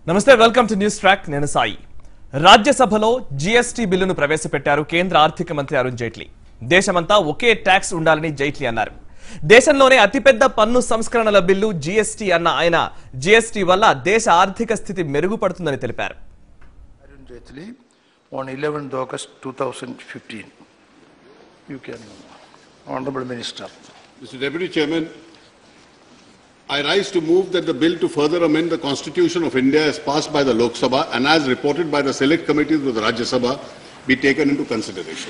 నమస్తే welcome to news track నేను సాయి రాజ్యసభలో జీఎస్టీ బిల్లును ప్రవేశపెట్టారు కేంద్ర ఆర్థిక మంత్రి అరుణ్ జైట్లీ దేశమంతా ఒకే ట్యాక్స్ ఉండాలని జైట్లీ అన్నారు దేశంలోనే అతిపెద్ద పన్ను సంస్కరణల బిల్లు జీఎస్టీ అన్న ఆయన జీఎస్టీ వల్ల దేశ ఆర్థిక స్థితి మెరుగుపడుతుందని తెలిపారు Arun Jaitley on 11th August 2015. You can, Honorable Minister. Mr. Deputy Chairman, I rise to move that the bill to further amend the Constitution of India as passed by the Lok Sabha and as reported by the select committees of the Rajya Sabha be taken into consideration.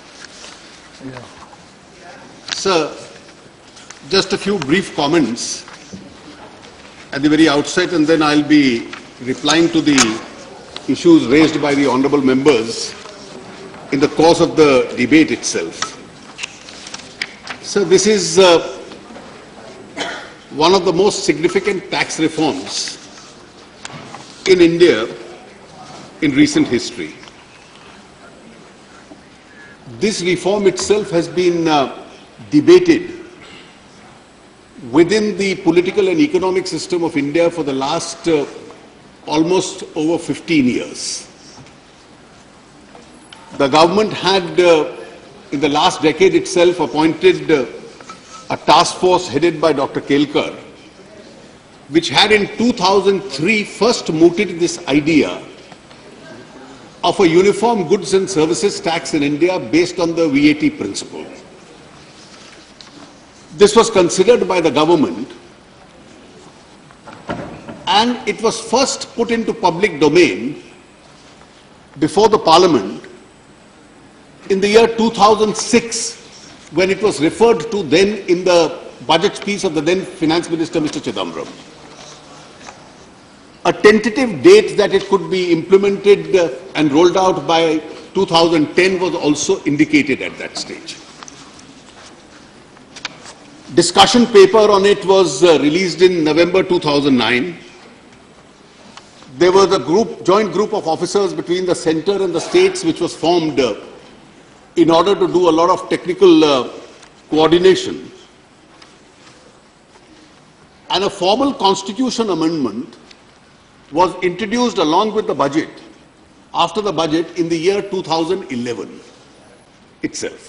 Sir, just a few brief comments at the very outset and then I'll be replying to the issues raised by the honorable members in the course of the debate itself. So this is uh, one of the most significant tax reforms in India in recent history. This reform itself has been uh, debated within the political and economic system of India for the last uh, almost over 15 years. The government had, uh, in the last decade itself, appointed uh, a task force headed by Dr. Kelkar, which had in 2003 first mooted this idea of a uniform goods and services tax in India based on the VAT principle. This was considered by the government and it was first put into public domain before the parliament in the year 2006 when it was referred to then in the budget speech of the then finance minister Mr. Chidambaram. A tentative date that it could be implemented uh, and rolled out by 2010 was also indicated at that stage. Discussion paper on it was uh, released in November 2009. There was a group, joint group of officers between the center and the states which was formed uh, in order to do a lot of technical uh, coordination. And a formal constitution amendment was introduced along with the budget, after the budget in the year 2011 itself.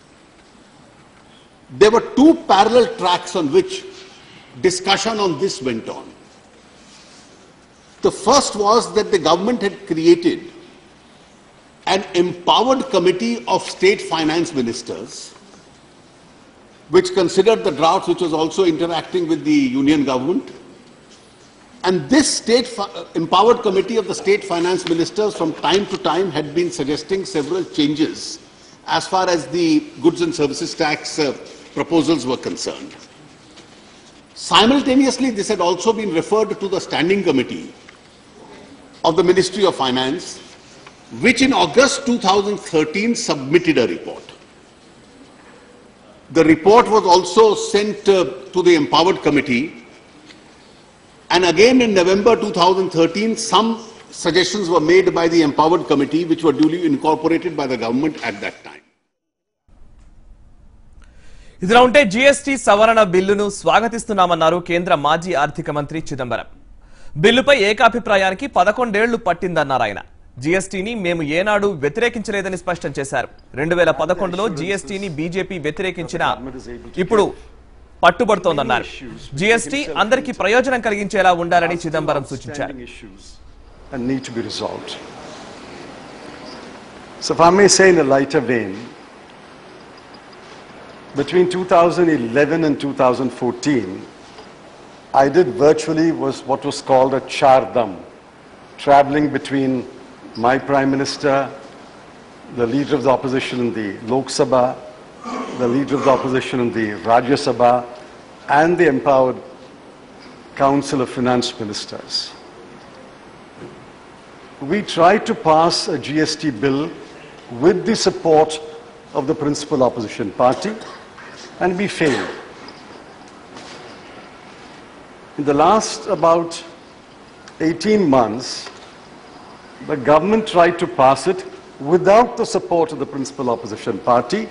There were two parallel tracks on which discussion on this went on. The first was that the government had created an empowered committee of state finance ministers, which considered the drought, which was also interacting with the union government. And this state fi- empowered committee of the state finance ministers from time to time had been suggesting several changes as far as the goods and services tax uh, proposals were concerned. Simultaneously, this had also been referred to the standing committee of the Ministry of Finance, which in August 2013 submitted a report. The report was also sent uh, to the empowered committee and again in November 2013 some suggestions were made by the empowered committee which were duly incorporated by the government at that time. ఇదిలా ఉంటే GST సవరణ బిల్లును స్వాగతిస్తున్నామన్నారు కేంద్ర మాజీ ఆర్థిక మంత్రి చిదంబరం బిల్లుపై ఏకాభిప్రాయానికి పదకొండేళ్లు పట్టిందన్నారు ఆయన జీఎస్టీని మేము ఏనాడు వ్యతిరేకించలేదని స్పష్టం చేశారు రెండు వేల పదకొండులో జీఎస్టీని బీజేపీ వ్యతిరేకించిన ఇప్పుడు పట్టుబడుతోందన్నారు జీఎస్టీ అందరికీ ప్రయోజనం కలిగించేలా ఉండాలని చిదంబరం సూచించారు outstanding issues and need to be resolved. So if I may say in a lighter vein, between 2011 and 2014, I did virtually was what was called a chardam, traveling between my prime minister, the leader of the opposition in the Lok Sabha, the leader of the opposition in the Rajya Sabha, and the empowered Council of Finance Ministers. We tried to pass a GST bill with the support of the principal opposition party, and we failed. In the last about 18 months, the government tried to pass it without the support of the principal opposition party.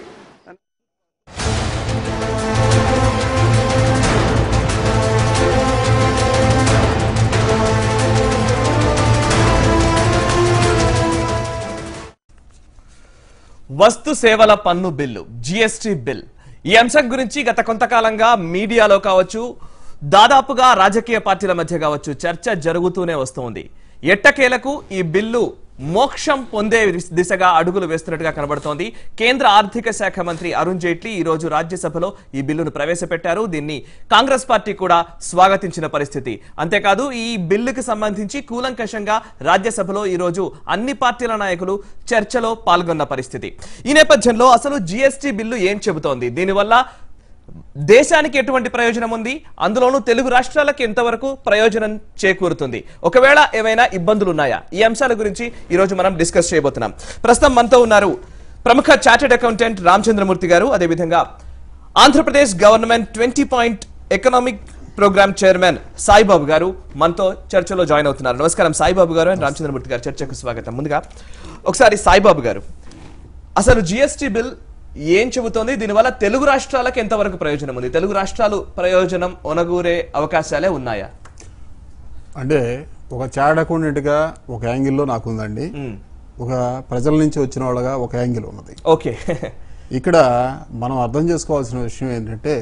వస్తు సేవల పన్ను bill GST bill ఈ అంశం గురించి గత కొంతకాలంగా మీడియాలో కావచ్చు దాదాపుగా రాజకీయ పార్టీల మధ్య కావచ్చు చర్చ జరుగుతూనే వస్తోంది ఎట్టకేలకు ఈ బిల్లు మోక్షం పొందే దిశగా అడుగులు వేస్తున్నట్టుగా కనబడుతోంది కేంద్ర ఆర్థిక శాఖ మంత్రి అరుణ్ జైట్లీ ఈ రోజు రాజ్యసభలో ఈ బిల్లును ప్రవేశపెట్టారు దీన్ని కాంగ్రెస్ పార్టీ కూడా స్వాగతించిన పరిస్థితి అంతేకాదు ఈ బిల్లుకి సంబంధించి కూలంకషంగా రాజ్యసభలో ఈ రోజు అన్ని పార్టీల నాయకులు చర్చలో పాల్గొన్న పరిస్థితి ఈ నేపథ్యంలో అసలు జిఎస్టి బిల్లు ఏం చెబుతోంది దీనివల్ల దేశానికి ఎటువంటి ప్రయోజనం ఉంది అందులోనూ తెలుగు రాష్ట్రాలకు ఎంతవరకు ప్రయోజనం చేకూరుతుంది ఒకవేళ ఏమైనా ఇబ్బందులు ఉన్నాయా ఈ అంశాల గురించి ఈ రోజు మనం డిస్కస్ చేయబోతున్నాం ప్రస్తుతం మనతో ఉన్నారు ప్రముఖ చార్టెడ్ అకౌంటెంట్ రామచంద్రమూర్తి గారు అదేవిధంగా Andhra Pradesh government twenty point economic programme chairman Saibabu గారు మనతో చర్చలో జాయిన్ అవుతున్నారు నమస్కారం సాయిబాబు గారు అండ్ రామచంద్రమూర్తి గారు చర్చకు స్వాగతం ముందుగా ఒకసారి సాయిబాబు గారు అసలు జిఎస్టి బిల్ ఏం చెబుతోంది దీనివల్ల తెలుగు రాష్ట్రాలకు ఎంతవరకు ప్రయోజనం ఉంది తెలుగు రాష్ట్రాలు ప్రయోజనం ఒనగూరే అవకాశాలే ఉన్నాయా అంటే ఒక చార్డ్ అకౌంటెంట్గా ఒక యాంగిల్లో నాకు ఉందండి ఒక ప్రజల నుంచి వచ్చిన వాళ్ళగా ఒక యాంగిల్ ఉన్నది ఓకే ఇక్కడ మనం అర్థం చేసుకోవాల్సిన విషయం ఏంటంటే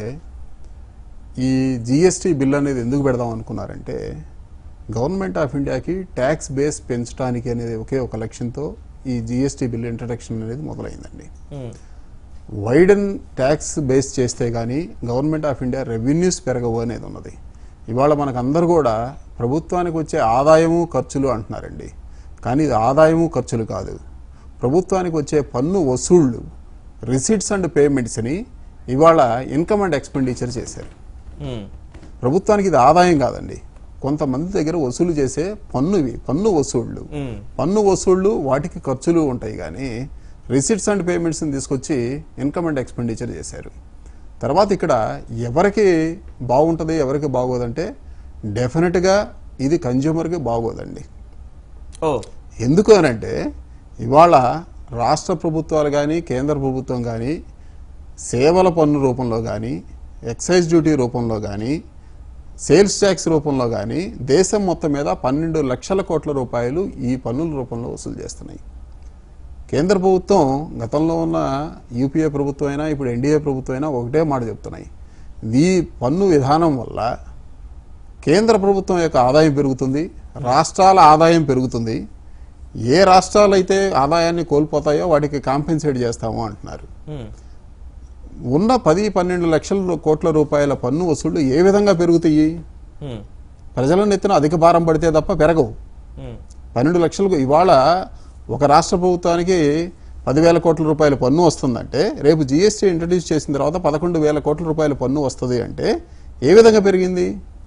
ఈ జిఎస్టీ బిల్ అనేది ఎందుకు పెడదాం అనుకున్నారంటే గవర్నమెంట్ ఆఫ్ ఇండియాకి ట్యాక్స్ బేస్ పెంచడానికి అనేది ఒకే ఒక లక్ష్యంతో ఈ జిఎస్టీ బిల్ ఇంట్రడక్షన్ అనేది మొదలైందండి వైడన్ ట్యాక్స్ బేస్ చేస్తే కానీ గవర్నమెంట్ ఆఫ్ ఇండియా రెవెన్యూస్ పెరగవు అనేది ఉన్నది ఇవాళ మనకు అందరు కూడా ప్రభుత్వానికి వచ్చే ఆదాయము ఖర్చులు అంటున్నారండి కానీ ఇది ఆదాయము ఖర్చులు కాదు ప్రభుత్వానికి వచ్చే పన్ను వసూళ్లు రిసీట్స్ అండ్ పేమెంట్స్ని ఇవాళ ఇన్కమ్ అండ్ ఎక్స్పెండిచర్ చేశారు ప్రభుత్వానికి ఇది ఆదాయం కాదండి కొంతమంది దగ్గర వసూలు చేసే పన్ను ఇవి పన్ను వసూళ్లు పన్ను వసూళ్లు వాటికి ఖర్చులు ఉంటాయి కానీ రిసిట్స్ అండ్ పేమెంట్స్ని తీసుకొచ్చి ఇన్కమ్ అండ్ ఎక్స్పెండిచర్ చేశారు తర్వాత ఇక్కడ ఎవరికి బాగుంటుంది ఎవరికి బాగోదంటే డెఫినెట్గా ఇది కన్జ్యూమర్కి బాగోదండి ఓ ఎందుకు అనంటే ఇవాళ రాష్ట్ర ప్రభుత్వాలు కానీ కేంద్ర ప్రభుత్వం కానీ సేవల పన్ను రూపంలో కానీ ఎక్సైజ్ డ్యూటీ రూపంలో కానీ సేల్స్ ట్యాక్స్ రూపంలో కానీ దేశం మొత్తం మీద పన్నెండు లక్షల కోట్ల రూపాయలు ఈ పన్నుల రూపంలో వసూలు చేస్తున్నాయి కేంద్ర ప్రభుత్వం గతంలో ఉన్న యూపీఏ ప్రభుత్వం అయినా ఇప్పుడు ఎన్డీఏ ప్రభుత్వం అయినా ఒకటే మాట చెప్తున్నాయి ఈ పన్ను విధానం వల్ల కేంద్ర ప్రభుత్వం యొక్క ఆదాయం పెరుగుతుంది రాష్ట్రాల ఆదాయం పెరుగుతుంది ఏ రాష్ట్రాలు అయితే ఆదాయాన్ని కోల్పోతాయో వాటికి కాంపెన్సేట్ చేస్తాము అంటున్నారు ఉన్న పది పన్నెండు లక్షల కోట్ల రూపాయల పన్ను వసూళ్లు ఏ విధంగా పెరుగుతాయి ప్రజల నెత్తిన అధిక భారం పడితే తప్ప పెరగవు పన్నెండు లక్షలకు ఇవాళ ఒక రాష్ట్ర ప్రభుత్వానికి పదివేల కోట్ల రూపాయల పన్ను వస్తుందంటే రేపు జిఎస్టీ ఇంట్రడ్యూస్ చేసిన తర్వాత పదకొండు వేల కోట్ల రూపాయల పన్ను వస్తుంది అంటే ఏ విధంగా పెరిగింది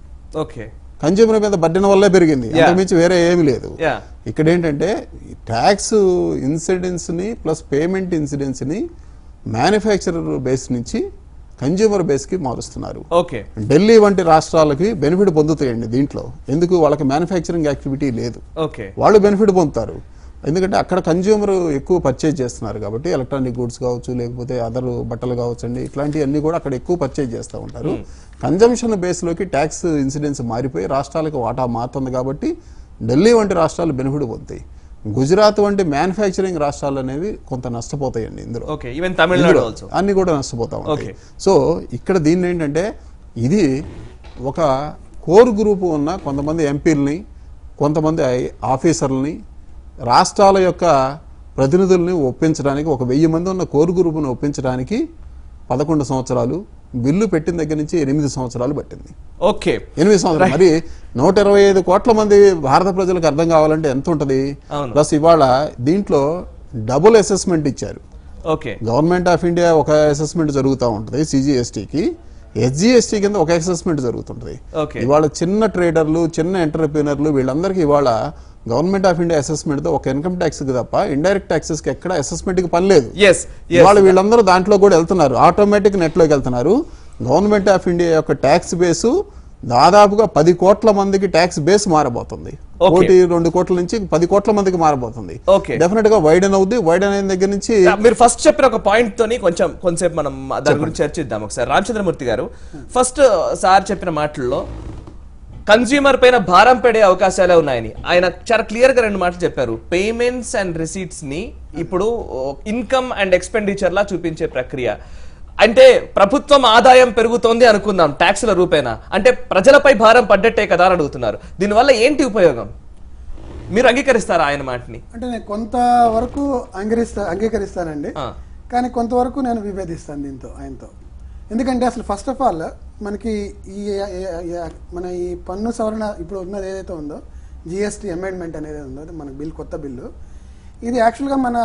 ఓకే కన్జ్యూమర్ మీద బడ్డెన వల్లే పెరిగింది Yeah. అంతకుమించి వేరే ఏమీ లేదు యా ఇక్కడ ఏంటంటే ట్యాక్స్ ఇన్సిడెన్స్ ని ప్లస్ పేమెంట్ ఇన్సిడెన్స్ ని మ్యానుఫ్యాక్చరర్ బేస్ నుంచి కన్జ్యూమర్ బేస్ కి మారుస్తున్నారు ఓకే ఢిల్లీ వంటి రాష్ట్రాలకి బెనిఫిట్ పొందుతాయండి దీంట్లో ఎందుకు వాళ్ళకి మ్యానుఫ్యాక్చరింగ్ యాక్టివిటీ లేదు ఓకే వాళ్ళు బెనిఫిట్ పొందుతారు ఎందుకంటే అక్కడ కన్జ్యూమర్ ఎక్కువ పర్చేజ్ చేస్తున్నారు కాబట్టి ఎలక్ట్రానిక్ గూడ్స్ కావచ్చు లేకపోతే అదర్ బట్టలు కావచ్చు అండి ఇట్లాంటివన్నీ కూడా అక్కడ ఎక్కువ పర్చేజ్ చేస్తూ ఉంటారు కన్జంప్షన్ బేస్లోకి ట్యాక్స్ ఇన్సిడెన్స్ మారిపోయి రాష్ట్రాలకు వాటా మారుతుంది కాబట్టి ఢిల్లీ వంటి రాష్ట్రాలు బెనిఫిట్ పొందుతాయి గుజరాత్ వంటి మ్యానుఫ్యాక్చరింగ్ రాష్ట్రాలు అనేవి కొంత నష్టపోతాయండి ఇందులో ఓకే ఈవెన్ తమిళనాడు ఇందులో ఆల్సో అన్ని కూడా నష్టపోతా ఉంటాయి Okay. సో ఇక్కడ దీన్ని ఏంటంటే ఇది ఒక కోర్ గ్రూప్ ఉన్న కొంతమంది ఎంపీలని కొంతమంది ఐ- ఆఫీసర్లని రాష్ట్రాల యొక్క ప్రతినిధుల్ని ఒప్పించడానికి ఒక వెయ్యి మంది ఉన్న కోర్ గ్రూపును ఒప్పించడానికి పదకొండు సంవత్సరాలు బిల్లు పెట్టిన దగ్గర నుంచి ఎనిమిది సంవత్సరాలు పట్టింది ఓకే ఎనిమిది సంవత్సరాలు మరి నూట ఇరవై ఐదు కోట్ల మంది భారత ప్రజలకు అర్థం కావాలంటే ఎంత ఉంటుంది అవును. ప్లస్ ఇవాళ దీంట్లో డబుల్ అసెస్మెంట్ ఇచ్చారు ఓకే గవర్నమెంట్ ఆఫ్ ఇండియా ఒక అసెస్మెంట్ జరుగుతూ ఉంటుంది సిజిఎస్టీకి ఎస్జిఎస్టీ కింద ఒక అసెస్మెంట్ జరుగుతుంటుంది Okay. ఇవాళ చిన్న ట్రేడర్లు చిన్న ఎంటర్ప్రీనర్లు వీళ్ళందరికీ ఇవాళ గవర్నమెంట్ ఆఫ్ ఇండియా అసెస్మెంట్ తో ఒక ఇన్కమ్ ట్యాక్స్ కి తప్ప ఇండైరెక్ట్ ట్యాక్సెస్ కి ఎక్కడ అసెస్మెంట్ కి పని లేదు ఎస్ ఇవాళ వీళ్ళందరూ దాంట్లో కూడా వెళ్తున్నారు ఆటోమేటిక్ నెట్లోకి వెళ్తున్నారు గవర్నమెంట్ ఆఫ్ ఇండియా యొక్క ట్యాక్స్ బేసు దాదాపుగా పది కోట్ల మందికి ట్యాక్స్ బేస్ మారబోతుంది Okay. కోటి రెండు కోట్ల నుంచి పది కోట్ల మందికి మారబోతుంది Okay. డెఫినెట్ గా వైడెన్ అవుద్ది వైడెన్ అయిన దగ్గర నుంచి మీరు ఫస్ట్ చెప్పిన ఒక పాయింట్ తోని కొంచెం కొంచెంసేపు మనం దాని గురించి చర్చిద్దాం ఒకసారి రామచంద్రమూర్తి గారు ఫస్ట్ సార్ చెప్పిన మాటల్లో కన్స్యూమర్ పైన భారం పడే అవకాశాలే ఉన్నాయని ఆయన చాలా క్లియర్ గా రెండు మాటలు చెప్పారు పేమెంట్స్ అండ్ రిసీట్స్ ని ఇప్పుడు ఇన్కమ్ అండ్ ఎక్స్పెండిచర్ లా చూపించే ప్రక్రియ అంటే ప్రభుత్వం ఆదాయం పెరుగుతోంది అనుకుందాం ట్యాక్సుల రూపేణా అంటే ప్రజలపై భారం పడ్డట్టే కదా అని అడుగుతున్నారు దీనివల్ల ఏంటి ఉపయోగం మీరు అంగీకరిస్తారా ఆయన మాటని అంటే నేను కొంతవరకు అంగీకరిస్తా అంగీకరిస్తానండి ఆ. కానీ కొంతవరకు నేను విభేదిస్తాను దీంతో ఆయనతో ఎందుకంటే అసలు ఫస్ట్ ఆఫ్ ఆల్ మనకి ఈ ఈ- ఈ- మన ఈ పన్ను సవరణ ఇప్పుడు ఉన్నది ఏదైతే ఉందో జిఎస్టీ అమెండ్మెంట్ అనేది ఉందో అది మన బిల్ కొత్త బిల్లు ఇది యాక్చువల్గా మన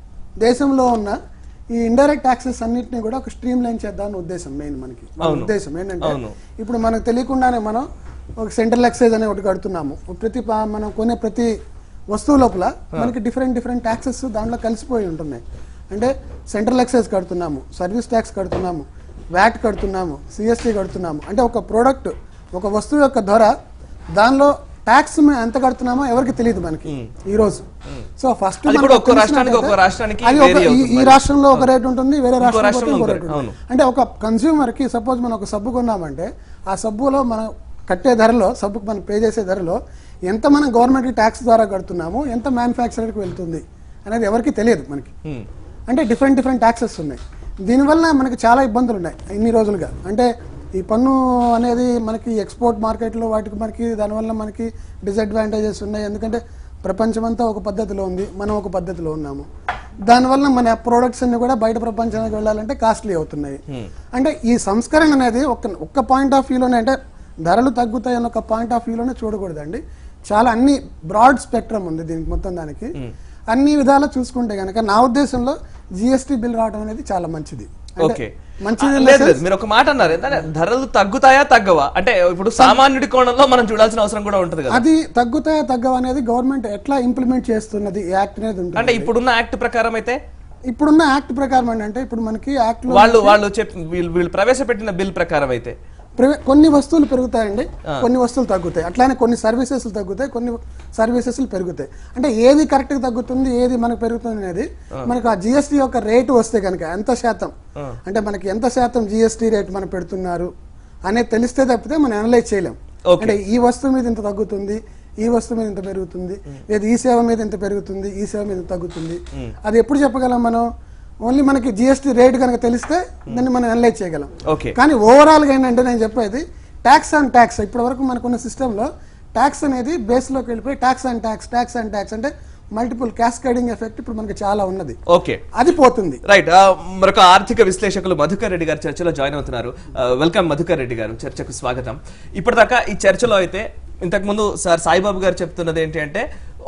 దేశంలో ఉన్న ఈ ఇండైరెక్ట్ ట్యాక్సెస్ అన్నింటినీ కూడా ఒక స్ట్రీమ్ లైన్ చేద్దామని ఉద్దేశం మెయిన్ మనకి మన అవును. ఉద్దేశం ఏంటంటే అవును. ఇప్పుడు మనకు తెలియకుండానే మనం ఒక సెంట్రల్ ఎక్సైజ్ అనే ఒకటి కడుతున్నాము ప్రతి ప- మనం కొనే ప్రతి వస్తువు లోపల మనకి డిఫరెంట్ డిఫరెంట్ ట్యాక్సెస్ దాంట్లో కలిసిపోయి ఉంటున్నాయి అంటే సెంట్రల్ ఎక్సైజ్ కడుతున్నాము సర్వీస్ ట్యాక్స్ కడుతున్నాము వ్యాట్ కడుతున్నాము సిఎస్టీ కడుతున్నాము అంటే ఒక ప్రోడక్ట్ ఒక వస్తువు యొక్క ధర దానిలో ట్యాక్స్ ఎంత కడుతున్నామో ఎవరికి తెలియదు మనకి ఈ రోజు సో ఫస్ట్ అది కూడా ఒక్కో రాష్ట్రానికి ఒక్కో రాష్ట్రానికి అది ఒక vary ఈ- అవుతుంది ఈ మరి. రాష్ట్రంలో ఒక రేట్ ఉంటుంది వేరే రాష్ట్రంలో రాష్ట్రంలో ఇంకో ఇంకో రేట్ రేట్, ఉంటుంది అంటే ఒక కన్స్యూమర్ కి సపోజ్ మనం ఒక సబ్బు కొన్నామంటే ఆ సబ్బులో మనం కట్టే ధరలో సబ్బుకి మనం పే చేసే ధరలో ఎంత మనం గవర్నమెంట్ ట్యాక్స్ ద్వారా కడుతున్నాము ఎంత మ్యానుఫ్యాక్చరర్కి వెళ్తుంది అనేది ఎవరికి తెలియదు మనకి అంటే డిఫరెంట్ డిఫరెంట్ ట్యాక్సెస్ ఉన్నాయి దీనివల్ల మనకి చాలా ఇబ్బందులు ఉన్నాయి ఇన్ని రోజులుగా అంటే ఈ పన్ను అనేది మనకి ఎక్స్పోర్ట్ మార్కెట్లో వాటికి మనకి దానివల్ల మనకి డిసడ్వాంటేజెస్ ఉన్నాయి ఎందుకంటే ప్రపంచమంతా ఒక పద్ధతిలో ఉంది మనం ఒక పద్ధతిలో ఉన్నాము దానివల్ల మన ప్రోడక్ట్స్ అన్ని కూడా బయట ప్రపంచానికి వెళ్ళాలంటే కాస్ట్లీ అవుతున్నాయి అంటే ఈ సంస్కరణ అనేది ఒక ఒక్క పాయింట్ ఆఫ్ వ్యూలోనే అంటే ధరలు తగ్గుతాయి అన్న ఒక పాయింట్ ఆఫ్ వ్యూలోనే చూడకూడదండి చాలా అన్ని బ్రాడ్ స్పెక్ట్రమ్ ఉంది దీనికి మొత్తం దానికి అన్ని విధాలా చూసుకుంటే కనుక నా ఉద్దేశంలో జిఎస్టీ బిల్ రావడం అనేది చాలా మంచిది అంటే ఓకే మంచిది ఆ, in the లేదు లేదు sense- మీరు ఒక మాట అన్నారు ఏంటంటే ధరలు తగ్గుతాయా తగ్గవా అంటే ఇప్పుడు సామాన్యుడి కోణంలో మనం చూడాల్సిన అవసరం కూడా ఉంటుంది కదా అది తగ్గుతాయా తగ్గవా అనేది గవర్నమెంట్ ఎట్లా ఇంప్లిమెంట్ చేస్తున్నది ఈ యాక్ట్ అనేది ఉంటుంది అంటే ఇప్పుడున్న యాక్ట్ ప్రకారం అయితే ఇప్పుడున్న యాక్ట్ ప్రకారం ఏంటంటే ఇప్పుడు మనకి యాక్ట్ లో వాళ్ళు వాళ్ళు చెప్ వీళ్ళు వీళ్ళు ప్రవేశపెట్టిన బిల్ ప్రకారం అయితే ప్రైవే- కొన్ని వస్తువులు పెరుగుతాయండి కొన్ని వస్తువులు తగ్గుతాయి అట్లానే కొన్ని సర్వీసెస్ తగ్గుతాయి కొన్ని సర్వీసెస్ పెరుగుతాయి అంటే ఏది కరెక్ట్ గా తగ్గుతుంది ఏది మనకు పెరుగుతుంది అనేది మనకు ఆ జిఎస్టీ యొక్క రేటు వస్తే కనుక ఎంత శాతం అంటే మనకి ఎంత శాతం జిఎస్టీ రేట్ మనం పెడుతున్నారు అనేది తెలిస్తే తప్పితే మనం అనలైజ్ చేయలేం Okay. అంటే ఈ వస్తువు మీద ఇంత తగ్గుతుంది ఈ వస్తువు మీద ఇంత పెరుగుతుంది లేదా ఈ సేవ మీద ఇంత పెరుగుతుంది ఈ సేవ మీద ఇంత తగ్గుతుంది అది ఎప్పుడు చెప్పగలం మనం ఓన్లీ మనకి జిఎస్టీ రేట్ కనుక తెలిస్తే దాన్ని మనం అనలైజ్ చేయగలం ఓకే కానీ ఓవరాల్గా ఏంటంటే నేను చెప్పేది ట్యాక్స్ ఆన్ ట్యాక్స్ ఇప్పటి వరకు మనకున్న సిస్టంలో ట్యాక్స్ అనేది బేస్లోకి వెళ్ళిపోయి tax and tax tax and tax అంటే మల్టిపుల్ క్యాస్కేడింగ్ ఎఫెక్ట్ ఇప్పుడు మనకి చాలా ఉన్నది ఓకే అది పోతుంది రైట్ మరొక ఆర్థిక విశ్లేషకులు మధుకర్ రెడ్డి గారు చర్చలో జాయిన్ అవుతున్నారు వెల్కమ్ మధుకర్ రెడ్డి గారు చర్చకు స్వాగతం ఇప్పటిదాకా ఈ చర్చలో అయితే ఇంతకు ముందు సార్ సాయిబాబు గారు చెప్తున్నది ఏంటి అంటే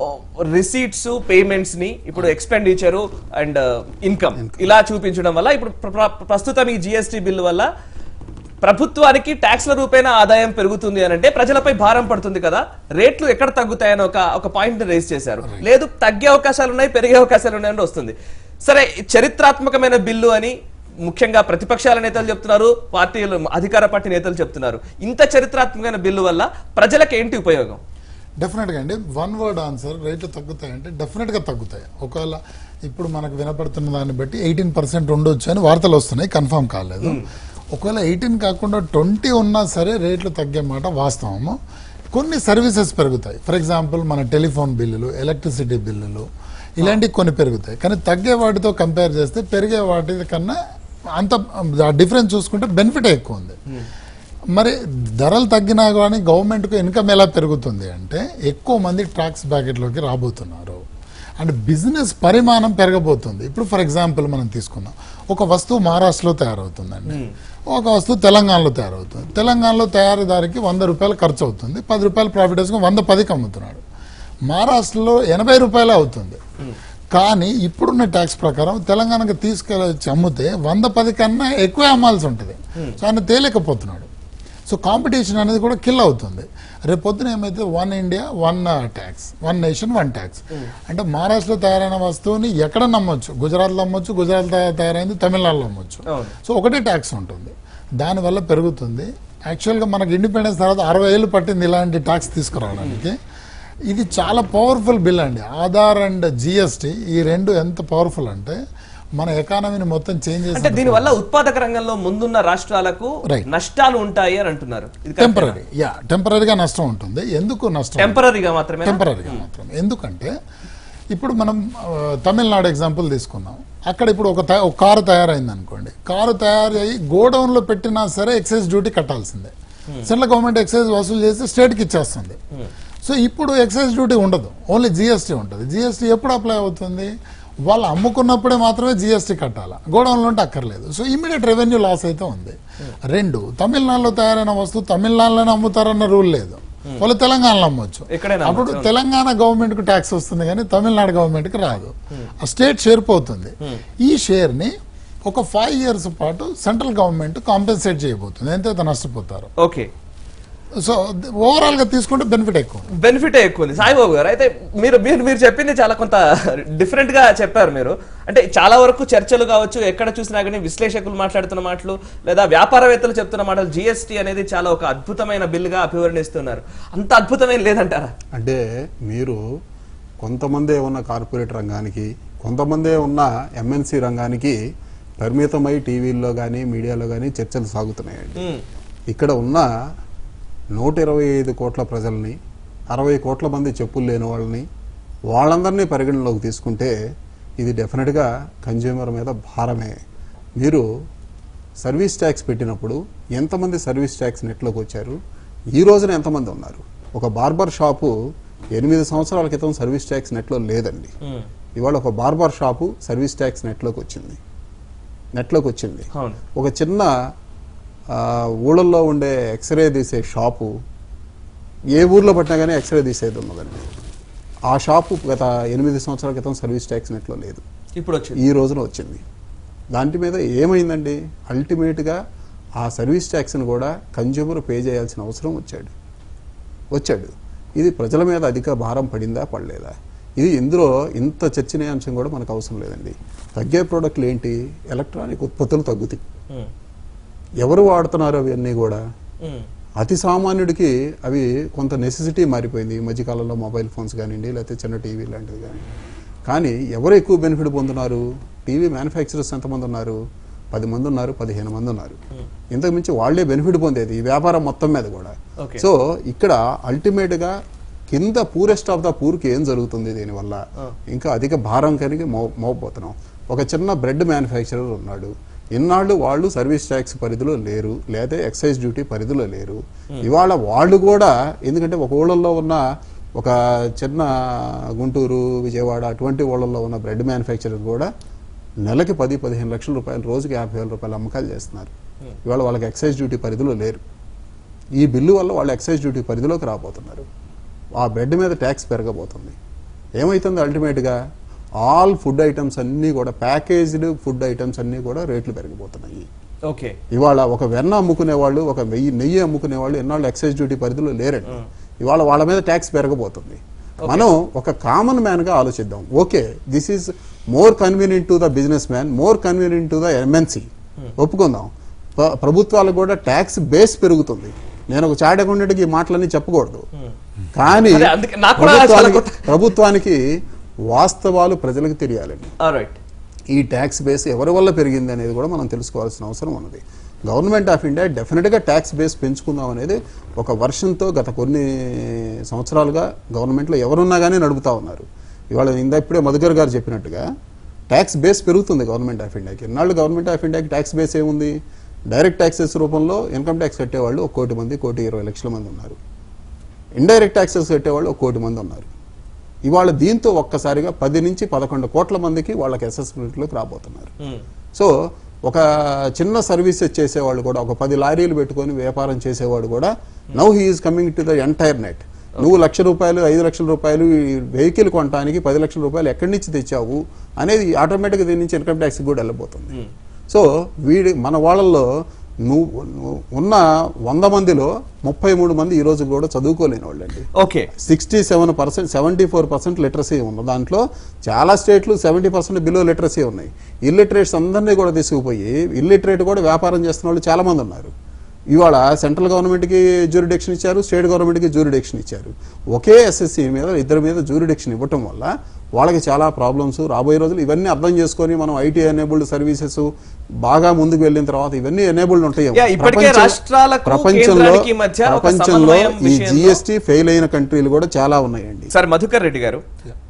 రిసీట్స్ పేమెంట్స్ ని ఇప్పుడు ఎక్స్పెండిచర్ అండ్ ఇన్కమ్ ఇలా చూపించడం వల్ల ఇప్పుడు ప్ర- ప్ర- ప్రస్తుతం ఈ జిఎస్టీ బిల్లు వల్ల ప్రభుత్వానికి ట్యాక్స్ల రూపేణా ఆదాయం పెరుగుతుంది అని అంటే ప్రజలపై భారం పడుతుంది కదా రేట్లు ఎక్కడ తగ్గుతాయని ఒక ఒక పాయింట్ రేస్ చేశారు లేదు తగ్గే అవకాశాలు ఉన్నాయి పెరిగే అవకాశాలు ఉన్నాయని వస్తుంది సరే ఈ చరిత్రాత్మకమైన బిల్లు అని ముఖ్యంగా ప్రతిపక్షాల నేతలు చెప్తున్నారు పార్టీలు అధికార పార్టీ నేతలు చెప్తున్నారు ఇంత చరిత్రాత్మకమైన బిల్లు వల్ల ప్రజలకు ఏంటి ఉపయోగం డెఫినెట్గా అండి వన్ వర్డ్ ఆన్సర్ రేట్లు తగ్గుతాయంటే డెఫినెట్గా తగ్గుతాయి ఒకవేళ ఇప్పుడు మనకు వినపడుతున్న దాన్ని బట్టి ఎయిటీన్ పర్సెంట్ ఉండొచ్చు అని వార్తలు వస్తున్నాయి కన్ఫర్మ్ కాలేదు ఒకవేళ ఎయిటీన్ కాకుండా ట్వంటీ ఉన్నా సరే రేట్లు తగ్గే మాట వాస్తవము కొన్ని సర్వీసెస్ పెరుగుతాయి ఫర్ ఎగ్జాంపుల్ మన టెలిఫోన్ బిల్లులు ఎలక్ట్రిసిటీ బిల్లులు ఇలాంటివి కొన్ని పెరుగుతాయి కానీ తగ్గే వాటితో కంపేర్ చేస్తే పెరిగే వాటి కన్నా అంత డిఫరెన్స్ చూసుకుంటే బెనిఫిట్ ఎక్కువ ఉంది మరి ధరలు తగ్గినా కానీ గవర్నమెంట్కు ఇన్కమ్ ఎలా పెరుగుతుంది అంటే ఎక్కువ మంది ట్యాక్స్ బ్యాకెట్లోకి రాబోతున్నారు అండ్ బిజినెస్ పరిమాణం పెరగబోతుంది ఇప్పుడు ఫర్ ఎగ్జాంపుల్ మనం తీసుకుందాం ఒక వస్తువు మహారాష్ట్రలో తయారవుతుందండి ఒక వస్తువు తెలంగాణలో తయారవుతుంది తెలంగాణలో తయారీదారికి వంద రూపాయలు ఖర్చు అవుతుంది పది రూపాయలు ప్రాఫిట్ వేసుకుని వంద పదికి అమ్ముతున్నాడు మహారాష్ట్రలో ఎనభై రూపాయలే అవుతుంది కానీ ఇప్పుడున్న ట్యాక్స్ ప్రకారం తెలంగాణకు తీసుకెళ్ళి అమ్మితే వంద పది కన్నా ఎక్కువే అమ్మాల్సి ఉంటుంది సో ఆయన తేలేకపోతున్నాడు సో కాంపిటీషన్ అనేది కూడా కిల్ అవుతుంది రేపు పొద్దున ఏమైతే one India one tax one nation one tax అంటే మహారాష్ట్రలో తయారైన వస్తువుని ఎక్కడ నమ్మొచ్చు గుజరాత్లో అమ్మొచ్చు గుజరాత్ తయారైంది తమిళనాడులో అమ్మొచ్చు అవును. సో ఒకటే ట్యాక్స్ ఉంటుంది దానివల్ల పెరుగుతుంది యాక్చువల్గా మనకి ఇండిపెండెన్స్ తర్వాత అరవై ఏళ్ళు పట్టింది ఇలాంటి ట్యాక్స్ తీసుకురావడానికి ఇది చాలా పవర్ఫుల్ బిల్ అండి ఆధార్ అండ్ జిఎస్టీ ఈ రెండు ఎంత పవర్ఫుల్ అంటే మన ఎకానమీని మొత్తం చేంజ్ అంటే చేసి దీని వల్ల ఉత్పాదక రంగంలో ముందున్న రాష్ట్రాలకు Right. నష్టాలు ఉంటాయి అని అంటున్నారు టెంపరీ యా టెంపరీగా నష్టం ఉంటుంది ఎందుకు నష్టం టెంపరీగా మాత్రమే టెంపరీగా మాత్రం ఎందుకంటే ఇప్పుడు మనం ఆ, తమిళనాడు ఎగ్జాంపుల్ తీసుకుందాం అక్కడ ఇప్పుడు ఒక త- ఒక కారు తయారైంది అనుకోండి కారు తయారయ్యి గోడౌన్లో పెట్టినా సరే ఎక్సైజ్ డ్యూటీ కట్టాల్సిందే సెంట్రల్ గవర్నమెంట్ ఎక్సైజ్ వసూలు చేసి స్టేట్కి ఇచ్చేస్తుంది సో ఇప్పుడు ఎక్సైజ్ డ్యూటీ ఉండదు ఓన్లీ జిఎస్టీ ఉంటుంది జిఎస్టీ ఎప్పుడు అప్లై అవుతుంది వాళ్ళు అమ్ముకున్నప్పుడే మాత్రమే జిఎస్టీ కట్టాలా గోడౌన్లో ఉంటే అక్కర్లేదు సో ఇమీడియట్ రెవెన్యూ లాస్ అయితే ఉంది రెండు తమిళనాడులో తయారైన వస్తువు తమిళనాడులోనే అమ్ముతారన్న రూల్ లేదు వాళ్ళు తెలంగాణలో అమ్మొచ్చు ఎక్కడైనా అప్పుడు తెలంగాణ గవర్నమెంట్ కు ట్యాక్స్ వస్తుంది కానీ తమిళనాడు గవర్నమెంట్ కి రాదు ఆ స్టేట్ షేర్ పోతుంది ఈ షేర్ ని ఒక ఫైవ్ ఇయర్స్ పాటు సెంట్రల్ గవర్నమెంట్ కాంపెన్సేట్ చేయబోతుంది ఎంతైతే నష్టపోతారు ఓకే సో ఓవరాల్ గా తీసుకుంటే బెనిఫిట్ ఎక్కువ బెనిఫిట్ ఎక్కువ ఉంది సాయిబాబు గారు అయితే మీరు మీరు మీరు చెప్పింది చాలా కొంత డిఫరెంట్ గా చెప్పారు మీరు అంటే చాలా వరకు చర్చలు కావచ్చు ఎక్కడ చూసినా కానీ విశ్లేషకులు మాట్లాడుతున్న మాటలు లేదా వ్యాపారవేత్తలు చెప్తున్న మాటలు జిఎస్టీ అనేది చాలా ఒక అద్భుతమైన బిల్లుగా అభివర్ణిస్తున్నారు అంత అద్భుతమైన లేదంటారా అంటే మీరు కొంతమందే ఉన్న కార్పొరేట్ రంగానికి కొంతమందే ఉన్న ఎంఎన్సి రంగానికి పరిమితమై టీవీల్లో కానీ మీడియాలో కానీ చర్చలు సాగుతున్నాయండి ఉమ్, ఇక్కడ ఉన్న నూట ఇరవై ఐదు కోట్ల ప్రజల్ని అరవై కోట్ల మంది చెప్పులు లేని వాళ్ళని వాళ్ళందరినీ పరిగణలోకి తీసుకుంటే ఇది డెఫినెట్గా కన్జ్యూమర్ మీద భారమే మీరు సర్వీస్ ట్యాక్స్ పెట్టినప్పుడు ఎంతమంది సర్వీస్ ట్యాక్స్ నెట్లోకి వచ్చారు ఈ రోజున ఎంతమంది ఉన్నారు ఒక బార్బర్ షాపు ఎనిమిది సంవత్సరాల క్రితం సర్వీస్ ట్యాక్స్ నెట్లో లేదండి ఉమ్, ఇవాళ ఒక బార్బర్ షాపు సర్వీస్ ట్యాక్స్ నెట్లోకి వచ్చింది నెట్లోకి వచ్చింది అవును ఒక చిన్న ఆ, ఊళ్ళల్లో ఉండే ఎక్స్రే తీసే షాపు ఏ ఊర్లో పట్టినా కానీ ఎక్స్రే తీసేది ఉన్నదండి ఆ షాపు గత ఎనిమిది సంవత్సరాల క్రితం సర్వీస్ ట్యాక్స్ నెట్లో లేదు ఇప్పుడు వచ్చింది ఈ రోజున వచ్చింది దాంటి మీద ఏమైందండి అల్టిమేట్గా ఆ సర్వీస్ ట్యాక్స్ని కూడా కన్జ్యూమర్ పే చేయాల్సిన అవసరం వచ్చాడు వచ్చాడు ఇది ప్రజల మీద అధిక భారం పడిందా పడలేదా ఇది ఇందులో ఇంత చర్చనీయాంశం కూడా మనకు అవసరం లేదండి తగ్గే ప్రోడక్ట్లు ఏంటి ఎలక్ట్రానిక్ ఉత్పత్తులు తగ్గుతాయి ఉమ్, ఎవరు వాడుతున్నారు అవన్నీ కూడా ఉమ్, అతి సామాన్యుడికి అవి కొంత నెసెసిటీ మారిపోయింది ఈ మధ్యకాలంలో మొబైల్ ఫోన్స్ కానివ్వండి లేకపోతే చిన్న టీవీ లాంటివి కానీ కానీ ఎవరు ఎక్కువ బెనిఫిట్ పొందుతున్నారు టీవీ మ్యానుఫ్యాక్చరర్స్ ఎంతమంది ఉన్నారు పది మంది ఉన్నారు పదిహేను మంది ఉన్నారు ఇంతకు మించి వాళ్ళే బెనిఫిట్ పొందేది ఈ వ్యాపారం మొత్తం మీద కూడా Okay. సో ఇక్కడ అల్టిమేట్గా కింద పూరెస్ట్ ఆఫ్ ద పూర్కి ఏం జరుగుతుంది దీనివల్ల ఇంకా అధిక భారం కలిగి మో మోపోతున్నాం ఒక చిన్న బ్రెడ్ మ్యానుఫ్యాక్చరర్ ఉన్నాడు ఇన్నాళ్ళు వాళ్ళు సర్వీస్ ట్యాక్స్ పరిధిలో లేరు లేదా ఎక్సైజ్ డ్యూటీ పరిధిలో లేరు ఇవాళ వాళ్ళు కూడా ఎందుకంటే ఒక ఊళ్ళల్లో ఉన్న ఒక చిన్న గుంటూరు విజయవాడ అటువంటి ఊళ్ళల్లో ఉన్న బ్రెడ్ మ్యానుఫ్యాక్చరర్ కూడా నెలకి పది పదిహేను లక్షల రూపాయలు రోజుకి యాభై వేల రూపాయలు అమ్మకాలు చేస్తున్నారు ఇవాళ వాళ్ళకి ఎక్సైజ్ డ్యూటీ పరిధిలో లేరు ఈ బిల్లు వల్ల వాళ్ళు ఎక్సైజ్ డ్యూటీ పరిధిలోకి రాబోతున్నారు ఆ బెడ్ మీద ట్యాక్స్ పెరగబోతుంది ఏమవుతుంది అల్టిమేట్గా ఆల్ ఫుడ్ ఐటమ్స్ అన్నీ కూడా ప్యాకేజ్డ్ ఫుడ్ ఐటమ్స్ అన్నీ కూడా రేట్లు పెరిగిపోతున్నాయి ఓకే ఇవాళ ఒక వెన్న అమ్ముకునే వాళ్ళు ఒక వెయ్యి నెయ్యి అమ్ముకునే వాళ్ళు ఎన్నాళ్ళు ఎక్సైజ్ డ్యూటీ పరిధిలో లేరండి ఇవాళ వాళ్ళ మీద ట్యాక్స్ పెరగబోతుంది మనం ఒక కామన్ మ్యాన్ గా ఆలోచిద్దాం okay this is more convenient to the businessman more convenient to the MNC ఒప్పుకుందాం ప్ర- ప్రభుత్వాలకు కూడా ట్యాక్స్ బేస్ పెరుగుతుంది నేను ఒక చాటకుండటికి ఈ మాటలన్నీ చెప్పకూడదు కానీ అదే, అందుకే నాకు కూడా చాలా ప్రభుత్వానికి కొత్త- ప్రభుత్వానికి వాస్తవాలు ప్రజలకు తెలియాలండి రైట్ ఈ ట్యాక్స్ బేస్ ఎవరి వల్ల పెరిగింది అనేది కూడా మనం తెలుసుకోవాల్సిన అవసరం ఉన్నది గవర్నమెంట్ ఆఫ్ ఇండియా డెఫినెట్గా ట్యాక్స్ బేస్ పెంచుకుందాం అనేది ఒక వర్షంతో గత కొన్ని సంవత్సరాలుగా గవర్నమెంట్లో ఎవరున్నా కానీ నడుపుతా ఉన్నారు ఇవాళ ఇందా ఇప్పుడే మధుకర్ గారు చెప్పినట్టుగా ట్యాక్స్ బేస్ పెరుగుతుంది గవర్నమెంట్ ఆఫ్ ఇండియాకి ఇన్నాళ్ళు గవర్నమెంట్ ఆఫ్ ఇండియాకి ట్యాక్స్ బేస్ ఏముంది డైరెక్ట్ ట్యాక్సెస్ రూపంలో ఇన్కమ్ ట్యాక్స్ కట్టేవాళ్ళు ఒక కోటి మంది కోటి ఇరవై లక్షల మంది ఉన్నారు ఇండైరెక్ట్ ట్యాక్సెస్ కట్టేవాళ్ళు ఒక కోటి మంది ఉన్నారు ఇవాళ దీంతో ఒక్కసారిగా పది నుంచి పదకొండు కోట్ల మందికి వాళ్ళకి అసెస్మెంట్లోకి రాబోతున్నారు సో ఒక చిన్న సర్వీసెస్ చేసేవాళ్ళు కూడా ఒక పది లారీలు పెట్టుకొని వ్యాపారం చేసేవాడు కూడా now he is coming to the entire net నువ్వు లక్ష రూపాయలు ఐదు లక్షల రూపాయలు ఈ వెహికల్ కొనడానికి పది లక్షల రూపాయలు ఎక్కడి నుంచి తెచ్చావు అనేది ఆటోమేటిక్గా దీని నుంచి ఇన్కమ్ ట్యాక్స్ కూడా వెళ్ళిపోతుంది సో వీడి మన వాళ్ళల్లో నువ్వు నువ్వు ఉన్న వంద మందిలో ముప్పై మూడు మంది ఈ రోజు కూడా చదువుకోలేని వాళ్ళండి okay sixty seven percent seventy four percent literacy ఉంది దాంట్లో చాలా స్టేట్లు సెవెంటీ పర్సెంట్ బిలో లిటరసీ ఉన్నాయి ఇల్లిటరేట్స్ అందరినీ కూడా తీసుకుపోయి ఇల్లిటరేట్ కూడా వ్యాపారం చేస్తున్న వాళ్ళు చాలా మంది ఉన్నారు ఇవాళ సెంట్రల్ గవర్నమెంట్కి జ్యూరిడిక్షన్ ఇచ్చారు స్టేట్ గవర్నమెంట్కి జ్యూరిడిక్షన్ ఇచ్చారు ఒకే ఎస్ఎస్సి మీద ఇద్దరి మీద జ్యూరిడిక్షన్ ఇవ్వటం వల్ల వాళ్ళకి చాలా ప్రాబ్లమ్స్ రాబోయే రోజులు ఇవన్నీ అర్థం చేసుకొని మనం ఐటీ ఎనేబుల్డ్ సర్వీసెస్ బాగా ముందుకు వెళ్ళిన తర్వాత ఇవన్నీ ఎనేబుల్డ్ ఉంటాయి Yeah, ఇప్పటికే ప్రపంచం- రాష్ట్రాలకు ప్రపంచంలో కేంద్రానికి మధ్య ఒక ప్రపంచంలో సమన్వయం ఈ విషయంలో- జిఎస్టీ ఫెయిల్ అయిన కంట్రీలు కూడా చాలా ఉన్నాయండి సార్ మధుకర్ రెడ్డి గారు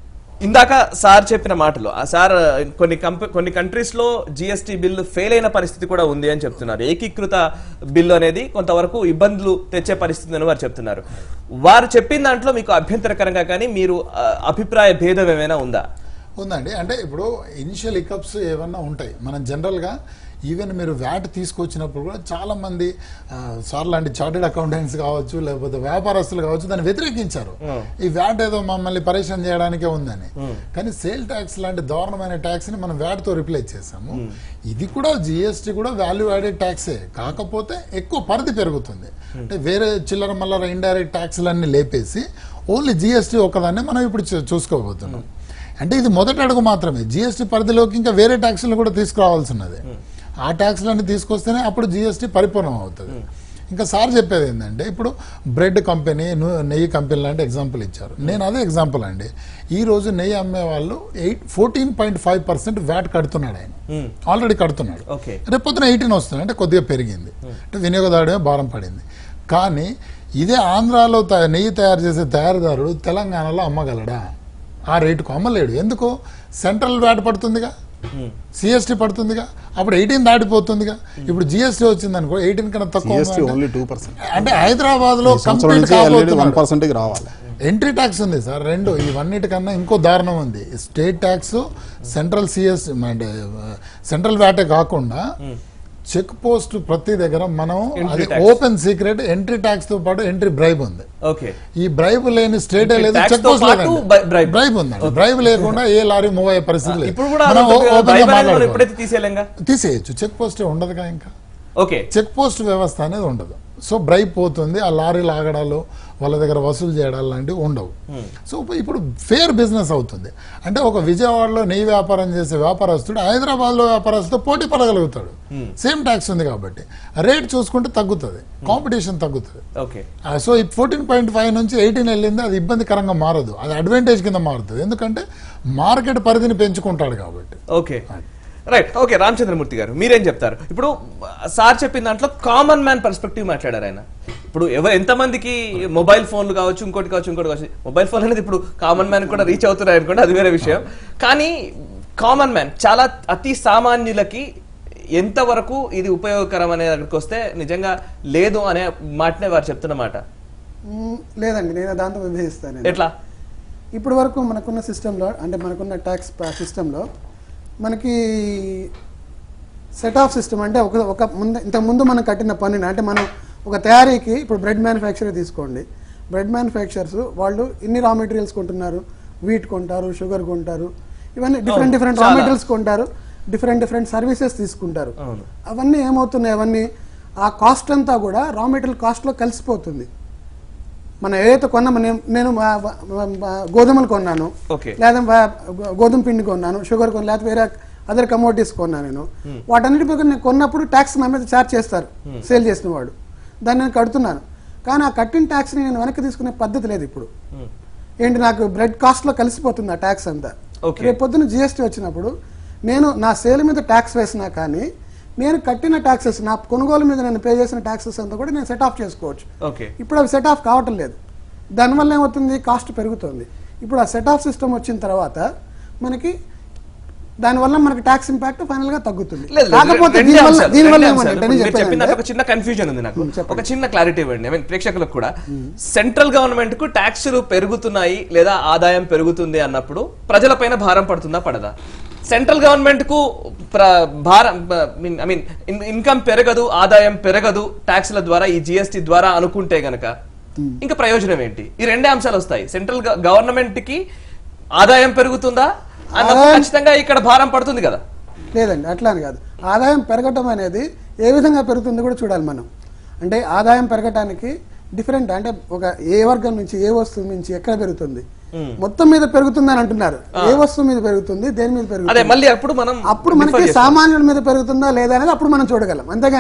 ఇందాక సార్ చెప్పిన మాటలు ఆ సార్ కొన్ని కంప కొన్ని కంట్రీస్ లో జిఎస్టీ బిల్లు ఫెయిల్ అయిన పరిస్థితి కూడా ఉంది అని చెప్తున్నారు ఏకీకృత బిల్లు అనేది కొంతవరకు ఇబ్బందులు తెచ్చే పరిస్థితి అని వారు చెప్తున్నారు వారు చెప్పిన దాంట్లో మీకు అభ్యంతరకరంగా కానీ మీరు ఆ, అభిప్రాయ భేదం ఏమైనా ఉందా ఉందండి అంటే ఇప్పుడు ఇనిషియల్ ఇకప్స్ ఏమన్నా ఉంటాయి మనం జనరల్గా ఈవెన్ మీరు వ్యాట్ తీసుకొచ్చినప్పుడు కూడా చాలా మంది ఆ, సార్ లాంటి చార్టెడ్ అకౌంటెంట్స్ కావచ్చు లేకపోతే వ్యాపారస్తులు కావచ్చు దాన్ని వ్యతిరేకించారు ఈ వ్యాట్ ఏదో మమ్మల్ని పరేషాన్ చేయడానికే ఉందని కానీ సేల్ ట్యాక్స్ లాంటి దారుణమైన ట్యాక్స్ ని మనం వ్యాట్ తో రిప్లేస్ చేసాము ఇది కూడా జిఎస్టీ కూడా వాల్యూ యాడెడ్ ట్యాక్సే కాకపోతే ఎక్కువ పరిధి పెరుగుతుంది అంటే వేరే చిల్లర మల్లర ఇండైరెక్ట్ ట్యాక్స్లన్నీ లేపేసి ఓన్లీ జిఎస్టీ ఒకదాన్ని మనం ఇప్పుడు చూ- చూసుకోబోతున్నాం అంటే ఇది మొదటి అడుగు మాత్రమే జిఎస్టీ పరిధిలోకి ఇంకా వేరే ట్యాక్స్లు కూడా తీసుకురావాల్సి ఉన్నది ఆ ట్యాక్స్లన్నీ తీసుకొస్తేనే అప్పుడు జిఎస్టీ పరిపూర్ణం అవుతుంది ఇంకా సార్ చెప్పేది ఏంటంటే ఇప్పుడు బ్రెడ్ కంపెనీ ను- నెయ్యి కంపెనీ లాంటి ఎగ్జాంపుల్ ఇచ్చారు నేను అదే ఎగ్జాంపుల్ అండి ఈ రోజు నెయ్యి అమ్మే వాళ్ళు eight fourteen point five percent VAT కడుతున్నాడు ఆయన ఆల్రెడీ కడుతున్నాడు ఓకే రేపు పొద్దున ఎయిటీన్ వస్తుంది అంటే కొద్దిగా పెరిగింది అంటే వినియోగదారుడే భారం పడింది కానీ ఇదే ఆంధ్రాలో తయ- నెయ్యి తయారు చేసే తయారీదారుడు తెలంగాణలో అమ్మగలడా ఆ రేటుకు అమ్మలేడు ఎందుకు సెంట్రల్ వ్యాట్ పడుతుందిగా సిఎస్టీ పడుతుందిగా అప్పుడు ఎయిటీన్ దాటిపోతుందిగా ఇప్పుడు జిఎస్టీ వచ్చింది అనుకో ఎయిటీన్ కన్నా తక్కువ జిఎస్టీ ఉందంటే- ఓన్లీ టూ పర్సెంట్ అంటే హైదరాబాద్ లో సంవత్సరం కంప్లీట్ నుంచి ఆల్రెడీ వన్ కాబోతున్నాడు పర్సెంట్కి రావాలి ఎంట్రీ ట్యాక్స్ ఉంది సార్ రెండు ఇవన్నిటికన్నా ఇంకో దారుణం ఉంది స్టేట్ ట్యాక్స్ సెంట్రల్ సిఎస్ అంటే సెంట్రల్ వ్యాటే కాకుండా చెక్ పోస్ట్ ప్రతి దగ్గర మనం అది tax. Open secret entry tax తో పాటు ఎంట్రీ బ్రైబ్ ఉంది ఓకే ఈ బ్రైబ్ లేని స్టేట్ Entry లేదు tax చెక్ తో పోస్ట్ పాటు బై- bribe. బ్రైబ్ ఉందండి బ్రైబ్ లేకుండా ఏ లారీ మూవ్ అయ్యే పరిస్థితి లేదు ఇప్పుడు కూడా మనం అదొక ఓ- open గా భయం అనేది మనం మాట్లాడుకోవాలి. ఎప్పుడైతే తీసేయలేంగా తీసేయచ్చు చెక్ పోస్ట్ ఉండదుగా ఇంకా ఓకే చెక్ పోస్ట్ వ్యవస్థ అనేది ఉండదు సో బ్రైబ్ పోతుంది ఆ లారీ లాగడాలు వాళ్ళ దగ్గర వసూలు చేయడాలు లాంటివి ఉండవు సో ఇప్పుడు ఫేర్ బిజినెస్ అవుతుంది అంటే ఒక విజయవాడలో నెయ్యి వ్యాపారం చేసే వ్యాపారస్తుడు హైదరాబాద్లో వ్యాపారస్తుతో పోటీ పడగలుగుతాడు సేమ్ ట్యాక్స్ ఉంది కాబట్టి రేట్ చూసుకుంటే తగ్గుతుంది కాంపిటీషన్ తగ్గుతుంది ఓకే ఆ, సో ఈ ఫోర్టీన్ పాయింట్ ఫైవ్ నుంచి ఎయిటీన్ వెళ్ళింది అది ఇబ్బందికరంగా మారదు అది అడ్వాంటేజ్ కింద మారుతుంది ఎందుకంటే మార్కెట్ పరిధిని పెంచుకుంటాడు కాబట్టి ఓకే రైట్ ఓకే రామచంద్రమూర్తి గారు మీరేం చెప్తారు ఇప్పుడు సార్ చెప్పిన దాంట్లో కామన్ మ్యాన్ పర్స్పెక్టివ్ మాట్లాడారు ఆయన ఇప్పుడు ఎవరు ఎంతమందికి మొబైల్ ఫోన్లు కావచ్చు ఇంకోటి కావచ్చు ఇంకోటి కావచ్చు మొబైల్ ఫోన్ అనేది ఇప్పుడు కామన్ మ్యాన్ కూడా రీచ్ అవుతున్నాయి అనుకోండి అది వేరే విషయం కానీ కామన్ మ్యాన్ చాలా అతి సామాన్యులకి ఎంతవరకు ఇది ఉపయోగకరం అనే దగ్గరికి వస్తే నిజంగా లేదు అనే మాటనే వారు చెప్తున్న మాట మ్మ్, లేదండి నేను దాంతో విభజిస్తాను నేను. ఎట్లా ఇప్పటి వరకు మనకున్న సిస్టంలో అంటే మనకున్న ట్యాక్స్ సిస్టంలో మనకి సెట్ ఆఫ్ సిస్టమ్ అంటే ఒక ఒక ముందు ఇంతకు ముందు మనం కట్టిన పన్నుని అంటే మనం ఒక తయారీకి ఇప్పుడు బ్రెడ్ మ్యానుఫ్యాక్చర్ తీసుకోండి బ్రెడ్ మ్యానుఫ్యాక్చర్స్ వాళ్ళు ఇన్ని రా మెటీరియల్స్ కొంటున్నారు వీట్ కొంటారు షుగర్ కొంటారు ఇవన్నీ డిఫరెంట్ డిఫరెంట్ రా చాలా. మెటీరియల్స్ కొంటారు డిఫరెంట్ డిఫరెంట్ సర్వీసెస్ తీసుకుంటారు అవన్నీ ఏమవుతున్నాయి అవన్నీ ఆ కాస్ట్ అంతా కూడా రా మెటీరియల్ కాస్ట్లో కలిసిపోతుంది మనం ఏదైతే కొన్నామో నేను నేను వా- వా- వా- గోధుమలు కొన్నాను Okay. లేదా వా- గోధుమ పిండి కొన్నాను షుగర్ కొన్నాను లేకపోతే వేరే అదర్ కమోడిటీస్ కొన్నాను నేను వాటన్నిటి పైన నేను కొన్నప్పుడు ట్యాక్స్ నా మీద ఛార్జ్ చేస్తారు సేల్ చేసిన వాడు దాన్ని నేను కడుతున్నాను కానీ ఆ కట్టిన ట్యాక్స్ని నేను వెనక్కి తీసుకునే పద్ధతి లేదు ఇప్పుడు ఏంటి నాకు బ్రెడ్ కాస్ట్లో కలిసిపోతుంది ఆ ట్యాక్స్ అంతా Okay. రేపు పొద్దున జిఎస్టీ వచ్చినప్పుడు నేను నా సేల్ మీద ట్యాక్స్ వేసినా కానీ నేను కట్టిన ట్యాక్సెస్ నా కొనుగోలు మీద నేను పే చేసిన ట్యాక్సెస్ అంతా కూడా నేను సెట్ ఆఫ్ చేసుకోవచ్చు ఓకే ఇప్పుడు అవి సెట్ ఆఫ్ కావటం లేదు దానివల్ల ఏమవుతుంది కాస్ట్ పెరుగుతుంది ఇప్పుడు ఆ సెట్ ఆఫ్ సిస్టమ్ వచ్చిన తర్వాత మనకి దానివల్ల మనకి ట్యాక్స్ ఇంపాక్ట్ ఫైనల్ గా తగ్గుతుంది లేదు, కాకపోతే రెండే దీనివల్ల అంశాలు, దీనివల్ల రెండే అంశాలు. ఏమంటే ఇప్పుడు నేను మీరు చెప్పిన దాంట్లో చెప్పేది ఒక చిన్న కన్ఫ్యూజన్ ఉంది నాకు చెప్పండి. ఒక చిన్న క్లారిటీ ఇవ్వండి ఐ మీన్ ప్రేక్షకులకు కూడా సెంట్రల్ గవర్నమెంట్ కు ట్యాక్సులు పెరుగుతున్నాయి లేదా ఆదాయం పెరుగుతుంది అన్నప్పుడు ప్రజలపైన భారం పడుతుందా పడదా సెంట్రల్ గవర్నమెంట్ కు ప్ర- భారం ఐ మీన్ ఇన్కమ్ పెరగదు ఆదాయం పెరగదు ట్యాక్స్ల ద్వారా ఈ జిఎస్టి ద్వారా అనుకుంటే గనక ఇంకా ప్రయోజనం ఏంటి ఈ రెండే అంశాలు వస్తాయి సెంట్రల్ గవర్నమెంట్ కి ఆదాయం పెరుగుతుందా అన్నప్పుడు ఆదాయం- ఖచ్చితంగా ఇక్కడ భారం పడుతుంది కదా లేదండి అట్లా అని కాదు ఆదాయం పెరగటం అనేది ఏ విధంగా పెరుగుతుందో కూడా చూడాలి మనం అంటే ఆదాయం పెరగటానికి డిఫరెంట్ అంటే ఒక ఏ వర్గం నుంచి ఏ వస్తువు నుంచి ఎక్కడ పెరుగుతుంది మొత్తం మీద పెరుగుతుంది అని అంటున్నారు ఏ వస్తువు మీద పెరుగుతుంది దేని మీద అదే పెరుగుతుంది మళ్ళీ అప్పుడు మనం అప్పుడు differ మనకి చేస్తాం. సామాన్యుల మీద పెరుగుతుందా లేదా అనేది అప్పుడు మనం చూడగలం అంతేగాని